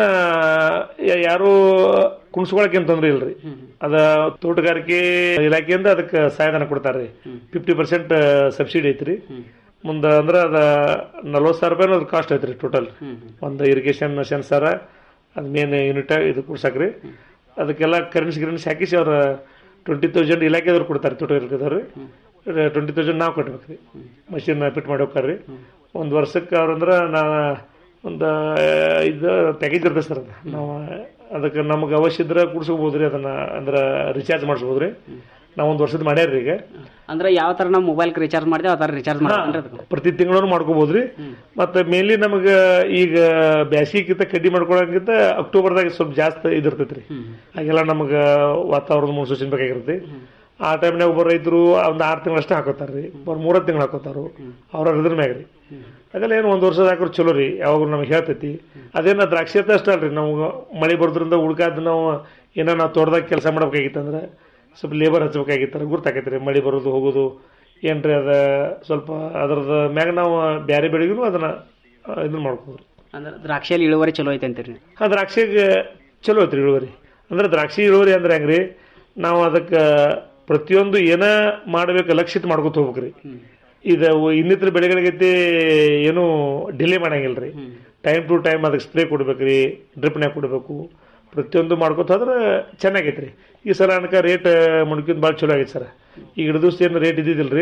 ಯ- ಯಾರು ಕುಣಿಸ್ಕೊಳಕ್ ಏನ್ ತೊಂದ್ರೆ ಇಲ್ರಿ ಅದ ತೋಟಗಾರಿಕೆ ಇಲಾಖೆಯಿಂದ ಅದಕ್ಕೆ ಸಹಾಯಧನ ಕೊಡ್ತಾರ್ರಿ ಫಿಫ್ಟಿ ಪರ್ಸೆಂಟ್ ಸಬ್ಸಿಡಿ ಐತ್ರಿ ಮುಂದ ಅಂದ್ರ ಅದ ನಲ್ವತ್ ಸಾವಿರ ರೂಪಾಯಿ ಅದ್ರ ಕಾಸ್ಟ್ ಐತ್ರಿ ಟೋಟಲ್ ಒಂದು ಇರಿಗೇಷನ್ ಸೆನ್ಸಾರ ಅದ್ ಮೇನ್ ಯೂನಿಟ್ ಇದು ಕುಡ್ಸಾಕ್ರಿ ಅದಕ್ಕೆಲ್ಲ ಕರೆನ್ಸಿ ಗಿರೆನ್ಸಿ ಹಾಕಿಸಿ ಅವ್ರ ಟ್ವೆಂಟಿ ತೌಸಂಡ್ ಇಲಾಖೆದವ್ರು ಕೊಡ್ತಾರೆ ತೋಟಗಾರಿಕೆದವ್ರು ಟ್ವೆಂಟಿ ತೌಸಂಡ್ ನಾವು ಕಟ್ಬೇಕ್ರಿ ಮಷಿನ್ ಫಿಟ್ ಮಾಡಿ ಹೋಗ್ತಾರ್ರಿ ಒಂದ್ ವರ್ಷಕ್ಕೆ ಅವ್ರಂದ್ರ ನಾ ಒಂದು ಇದು ಪ್ಯಾಕೇಜ್ ಇರ್ತದೆ ಸರ್ ಅದು ನಾವು ಅದಕ್ಕೆ ನಮ್ಗೆ ಅವಶ್ಯ ಇದ್ರೆ ಕುಡ್ಸ್ಕೋಬೋದ್ರಿ ಅದನ್ನ ಅಂದ್ರೆ ರಿಚಾರ್ಜ್ ಮಾಡಿಸ್ಬೋದ್ರಿ ನಾವು ಒಂದು ವರ್ಷದ ಮಾಡ್ಯಾರ್ರಿ ಈಗ ಅಂದ್ರೆ ಯಾವ ತರ ನಾವು ಮೊಬೈಲ್ ರೀಚಾರ್ಜ್ ಮಾಡಿದೇವೆ ಆ ತರ ರಿಚಾರ್ಜ್ ಮಾಡ್ಕೊಂಡ್ರೆ ಅದಕ್ಕೆ ಪ್ರತಿ ತಿಂಗಳು ಮಾಡ್ಕೋಬಹುದ್ರಿ ಮತ್ತೆ ಮೇನ್ಲಿ ನಮಗ ಈಗ ಬ್ಯಾಸಿಗಿಂತ ಕಡ್ಡಿ ಮಾಡ್ಕೊಳಕ್ಕಿಂತ ಅಕ್ಟೋಬರ್ದಾಗ ಸ್ವಲ್ಪ ಜಾಸ್ತಿ ಇದಿರ್ತೈತ್ರಿ ಹಾಗೆಲ್ಲ ನಮಗ ವಾತಾವರಣದ ಮುನ್ಸೂಚನೆ ಬೇಕಾಗಿರುತ್ತೆ ಆ ಟೈಮ್ನಾಗ ಒಬ್ಬ ರೈತರು ಒಂದ್ ಆರು ತಿಂಗಳು ಅಷ್ಟೇ ಹಾಕೋತಾರ್ರಿ ಒಬ್ಬರು ಮೂರ ತಿಂಗಳು ಹಾಕೋತಾರು ಅವ್ರ ಇದ್ರ ಮ್ಯಾಗ್ರಿ ಅದೆಲ್ಲ ಏನು ಒಂದ್ ವರ್ಷದ ಹಾಕೋರು ಚಲೋ ರೀ ಯಾವಾಗ ನಮ್ಗೆ ಹೇಳ್ತೈತಿ ಅದೇನ ದ್ರಾಕ್ಷಿ ಅಂತ ಅಷ್ಟೇ ಅಲ್ರಿ ನಾವು ಮಳೆ ಬರೋದ್ರಿಂದ ಉಳ್ಕಾದ ನಾವು ಏನೋ ನಾವು ತೋಟದಾಗ ಕೆಲಸ ಮಾಡ್ಬೇಕಾಗಿತ್ತಂದ್ರೆ ಸ್ವಲ್ಪ ಲೇಬರ್ ಹಚ್ಬೇಕಾಗಿತ್ತರ ಗುರ್ತಾಕೈತ್ರಿ ಮಳೆ ಬರೋದು ಹೋಗೋದು ಏನ್ರಿ ಅದ ಸ್ವಲ್ಪ ಅದ್ರದ ಮ್ಯಾಗ ನಾವು ಬ್ಯಾರೆ ಬೆಳೆಗೂ ಅದನ್ನ ಆ, ಇದನ್ನ ಮಾಡ್ಕೋದ್ರಿ ಅಂದ್ರೆ ದ್ರಾಕ್ಷಿಯಲ್ಲಿ ಇಳುವರಿ ಚಲೋ ಐತೆ ಅಂತೀರಿ ನೀವು. ಆ ದ್ರಾಕ್ಷಿಗೆ ಚಲೋ ಐತ್ರಿ ಇಳುವರಿ ಅಂದ್ರೆ ದ್ರಾಕ್ಷಿ ಇಳುವರಿ ಅಂದ್ರೆ ಹೆಂಗ್ರಿ ನಾವು ಅದಕ್ಕೆ ಪ್ರತಿಯೊಂದು ಏನ ಮಾಡ್ಬೇಕು ಲಕ್ಷಿತ ಮಾಡ್ಕೊತ ಹೋಗ್ಬೇಕ್ರಿ ಇದು ಇನ್ನಿತರ ಬೆಳೆಗಳಿಗೈತಿ ಏನು ಡಿಲೇ ಮಾಡಂಗಿಲ್ರಿ ಟೈಮ್ ಟು ಟೈಮ್ ಅದಕ್ಕೆ ಸ್ಪ್ರೇ ಕೊಡ್ಬೇಕ್ರಿ ಡ್ರಿಪ್ನ್ಯಾಗ ಕೊಡ್ಬೇಕು ಪ್ರತಿಯೊಂದು ಮಾಡ್ಕೊತ ಹೋದ್ರೆ ಚೆನ್ನಾಗೈತ್ರಿ ಈ ಸಲ ಅನ್ಕ ರೇಟ್ ಮುನ್ಕಿಂದ ಭಾಳ ಚಲೋ ಆಗೈತೆ ಸರ್ ಈಗ ಹಿಡಿದು ದಿವಸ ಏನು ರೇಟ್ ಇದ್ದಿದ್ದಿಲ್ರಿ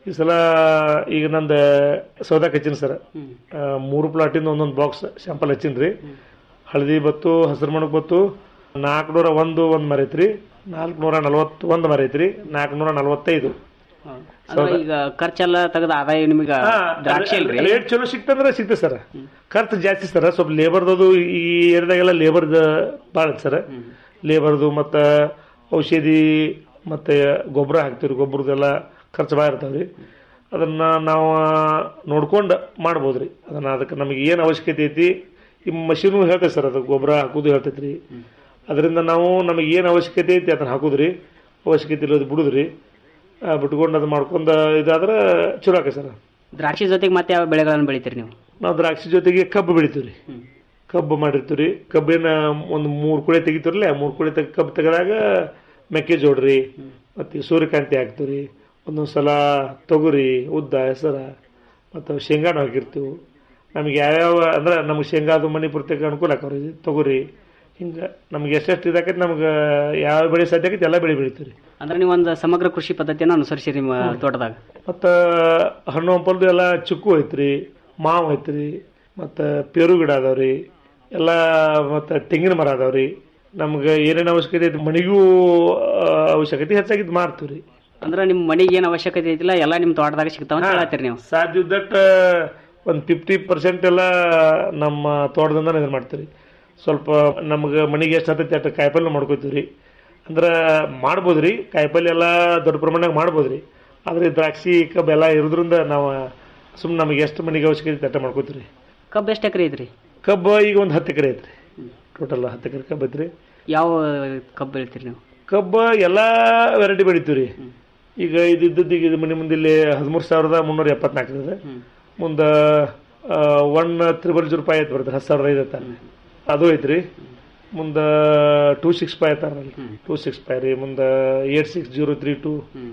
ಈ ಸಲ ಈಗ ನಂದು ಸೌದಾಕ್ ಹಚ್ಚಿನಿ ಸರ್ ಮೂರು ಪ್ಲಾಟಿಂದ ಒಂದೊಂದು ಬಾಕ್ಸ್ ಶಾಂಪಲ್ ಹಚ್ಚಿನಿ ರೀ ಹಳದಿ ಬತ್ತು ಹಸಿರು ಮಣಕ್ ಬತ್ತು ನಾಲ್ಕುನೂರ ಒಂದು ಒಂದು ಮರ ಐತ್ರಿ ನಾಲ್ಕುನೂರ ನಲವತ್ತು ಒಂದು ಮರ ಐತ್ರಿ ನಾಲ್ಕುನೂರ ನಲವತ್ತೈದು ಅಂದ್ರೆ ಈಗ ಖರ್ಚೆಲ್ಲ ತೆಗೆದ ಆದಾಯ ನಿಮಗೆ ದ್ರಾಕ್ಷಿ ಅಲ್ರಿ ರೇಟ್ ಚಲೋ ಸಿಕ್ತಂದ್ರೆ ಸಿಗ್ತದೆ ಸರ್ ಖರ್ಚು ಜಾಸ್ತಿ ಸರ್ ಸ್ವಲ್ಪ ಲೇಬರ್ದು ಈ ಏರಿಯಾದಾಗೆಲ್ಲ ಲೇಬರ್ದ ಭಾಳ ಸರ್ ಲೇಬರ್ದು ಮತ್ತು ಔಷಧಿ ಮತ್ತು ಗೊಬ್ಬರ ಹಾಕ್ತೀವಿ ಗೊಬ್ಬರದೆಲ್ಲ ಖರ್ಚು ಭಾಳ ಇರ್ತಾವ್ರಿ ಅದನ್ನ ನಾವು ನೋಡ್ಕೊಂಡು ಮಾಡ್ಬೋದು ರೀ ಅದನ್ನ ಅದಕ್ಕೆ ನಮಗೆ ಏನು ಅವಶ್ಯಕತೆ ಐತಿ ಈ ಮಷೀನು ಹೇಳ್ತೈತೆ ಸರ್ ಅದು ಗೊಬ್ಬರ ಹಾಕೋದು ಹೇಳ್ತೈತೆ ರೀ ಅದರಿಂದ ನಾವು ನಮಗೆ ಏನು ಅವಶ್ಯಕತೆ ಐತಿ ಅದನ್ನ ಹಾಕೋದ್ರಿ ಅವಶ್ಯಕತೆ ಇಲ್ಲೋದು ಬಿಡುದ್ರಿ ಆ, ಬಿಟ್ಕೊಂಡು ಅದು ಮಾಡ್ಕೊಂಡು ಇದಾದ್ರೆ ಚಲೋ ಆಕೈತೆ ಸರ್ ದ್ರಾಕ್ಷಿ ಜೊತೆಗೆ ಮತ್ತೆ ಯಾವ ಬೆಳೆಗಳನ್ನು ಬೆಳಿತೀರಿ ನೀವು ನಾವು ದ್ರಾಕ್ಷಿ ಜೊತೆಗೆ ಕಬ್ಬು ಬೆಳಿತೀವಿ ರೀ ಕಬ್ಬು ಮಾಡಿರ್ತೀವಿ ರೀ ಕಬ್ಬಿನ ಒಂದು ಮೂರು ಕುಳೆ ತೆಗಿತೀರಲ್ಲ ಮೂರು ಕುಳೆ ತೆಗ್ ಕಬ್ಬು ತೆಗೆದಾಗ ಮೆಕ್ಕೆಜೋಳ ರೀ ಮತ್ತು ಸೂರ್ಯಕಾಂತಿ ಹಾಕ್ತೀವಿ ರೀ ಒಂದೊಂದು ಸಲ ತೊಗರಿ ಉದ್ದ ಹೆಸರ ಮತ್ತು ಶೇಂಗಾನು ಹಾಕಿರ್ತೀವಿ ನಮಗೆ ಯಾವ್ಯಾವ ಅಂದ್ರೆ ನಮಗೆ ಶೇಂಗಾದು ಮನೆ ಪೂರ್ತಿಗೆ ಅನುಕೂಲ ಆಕವ್ರಿ ತೊಗರಿ ಹಿಂಗೆ ನಮ್ಗೆ ಎಷ್ಟೆಷ್ಟು ಇದಾಕೈತಿ ನಮ್ಗೆ ಯಾವ ಬೆಳೆ ಸಾಧ್ಯ ಆಕೈತಿ ಎಲ್ಲ ಬೆಳೆ ಬೆಳಿತೀವಿ ರೀ ಅಂದ್ರೆ ನೀವು ಒಂದು ಸಮಗ್ರ ಕೃಷಿ ಪದ್ಧತಿಯನ್ನು ಅನುಸರಿಸಿರಿ ನಿಮ್ಮ ತೋಟದಾಗ ಮತ್ತು ಹಣ್ಣು ಹಂಪಲ್ದು ಎಲ್ಲ ಚಿಕ್ಕು ಐತ್ರಿ ಮಾವು ಐತ್ರಿ ಮತ್ತು ಪೇರು ಗಿಡ ಅದಾವ್ರಿ ಎಲ್ಲ ಮತ್ತು ತೆಂಗಿನ ಮರ ಅದಾವ್ರಿ ನಮ್ಗೆ ಏನೇನು ಅವಶ್ಯಕತೆ ಐತಿ ಮನೆಗೂ ಆ, ಅವಶ್ಯಕತೆ ಹೆಚ್ಚಾಗಿದ್ದು ಮಾರ್ತೀವಿ ರೀ ಅಂದ್ರೆ ನಿಮ್ಮ ಮನೆಗೆ ಏನು ಅವಶ್ಯಕತೆ ಐತಿಲ್ಲ ಎಲ್ಲ ನಿಮ್ಮ ತೋಟದಾಗ ಸಿಗ್ತಾವ ಅಂತ ಹೇಳತ್ತೀರಿ ನೀವು ಸಾಧ್ಯ ಇದ್ದಟ್ಟು ಒಂದು ಫಿಫ್ಟಿ ಪರ್ಸೆಂಟ್ ಎಲ್ಲ ನಮ್ಮ ತೋಟದಿಂದ ಇದು ಮಾಡ್ತೀವಿ ರೀ ಸ್ವಲ್ಪ ನಮ್ಗೆ ಮನೆಗೆ ಎಷ್ಟು ಹತ್ತೈತಿ ಅಷ್ಟು ಕಾಯಿಪಲ್ಲೆ ಮಾಡ್ಕೋತೀವಿ ರೀ ಅಂದ್ರೆ ಮಾಡ್ಬೋದು ರೀ ಕಾಯಿಪಲ್ಲೆ ಎಲ್ಲ ದೊಡ್ಡ ಪ್ರಮಾಣದಾಗ ಮಾಡ್ಬೋದು ರೀ ಆದರೆ ದ್ರಾಕ್ಷಿ ಕಬ್ಬು ಎಲ್ಲ ಇರೋದ್ರಿಂದ ನಾವು ಸುಮ್ಮನೆ ನಮಗೆ ಎಷ್ಟು ಮನೆಗೆ ಅವಶ್ಯಕತೆ ಐತಿ ಅಷ್ಟ ಮಾಡ್ಕೋತೀವಿ ರೀ ಕಬ್ಬು ಎಷ್ಟು ಎಕರೆ ಐತ್ರಿ ಕಬ್ಬು ಈಗ ಒಂದು ಹತ್ತು ಎಕರೆ ಐತ್ರಿ ಟೋಟಲ್ ಹತ್ತು ಎಕರೆ ಕಬ್ಬು ಐತ್ರಿ ಯಾವ ಕಬ್ಬು ಬೆಳಿತೀರಿ ನೀವು ಕಬ್ಬು ಎಲ್ಲ ವೆರೈಟಿ ಬೆಳಿತೀವಿ ರೀ ಈಗ ಇದು ಇದ್ದದ್ದು ಈಗ ಇದು ಮನೆ ಮುಂದೆ ಇಲ್ಲಿ ಹದಿಮೂರು ಸಾವಿರದ ಮುನ್ನೂರ ಎಪ್ಪತ್ನಾಲ್ಕು ಇದೆ ಮುಂದೆ ಒನ್ ತ್ರಿಬಲ್ ಜೀರೋ ರೂಪಾಯಿ ಐತೆ ಬರ್ತದೆ ಹತ್ತು ಸಾವಿರದ ಐದು ಐತಾರ ಅದು ಐತ್ರಿ ಮುಂದೆ ಟೂ ಸಿಕ್ಸ್ ಫೈವ್ ಐತಾರಲ್ಲ ಟೂ ಸಿಕ್ಸ್ ಫೈವ್ ರೀ ಮುಂದೆ eight six zero three two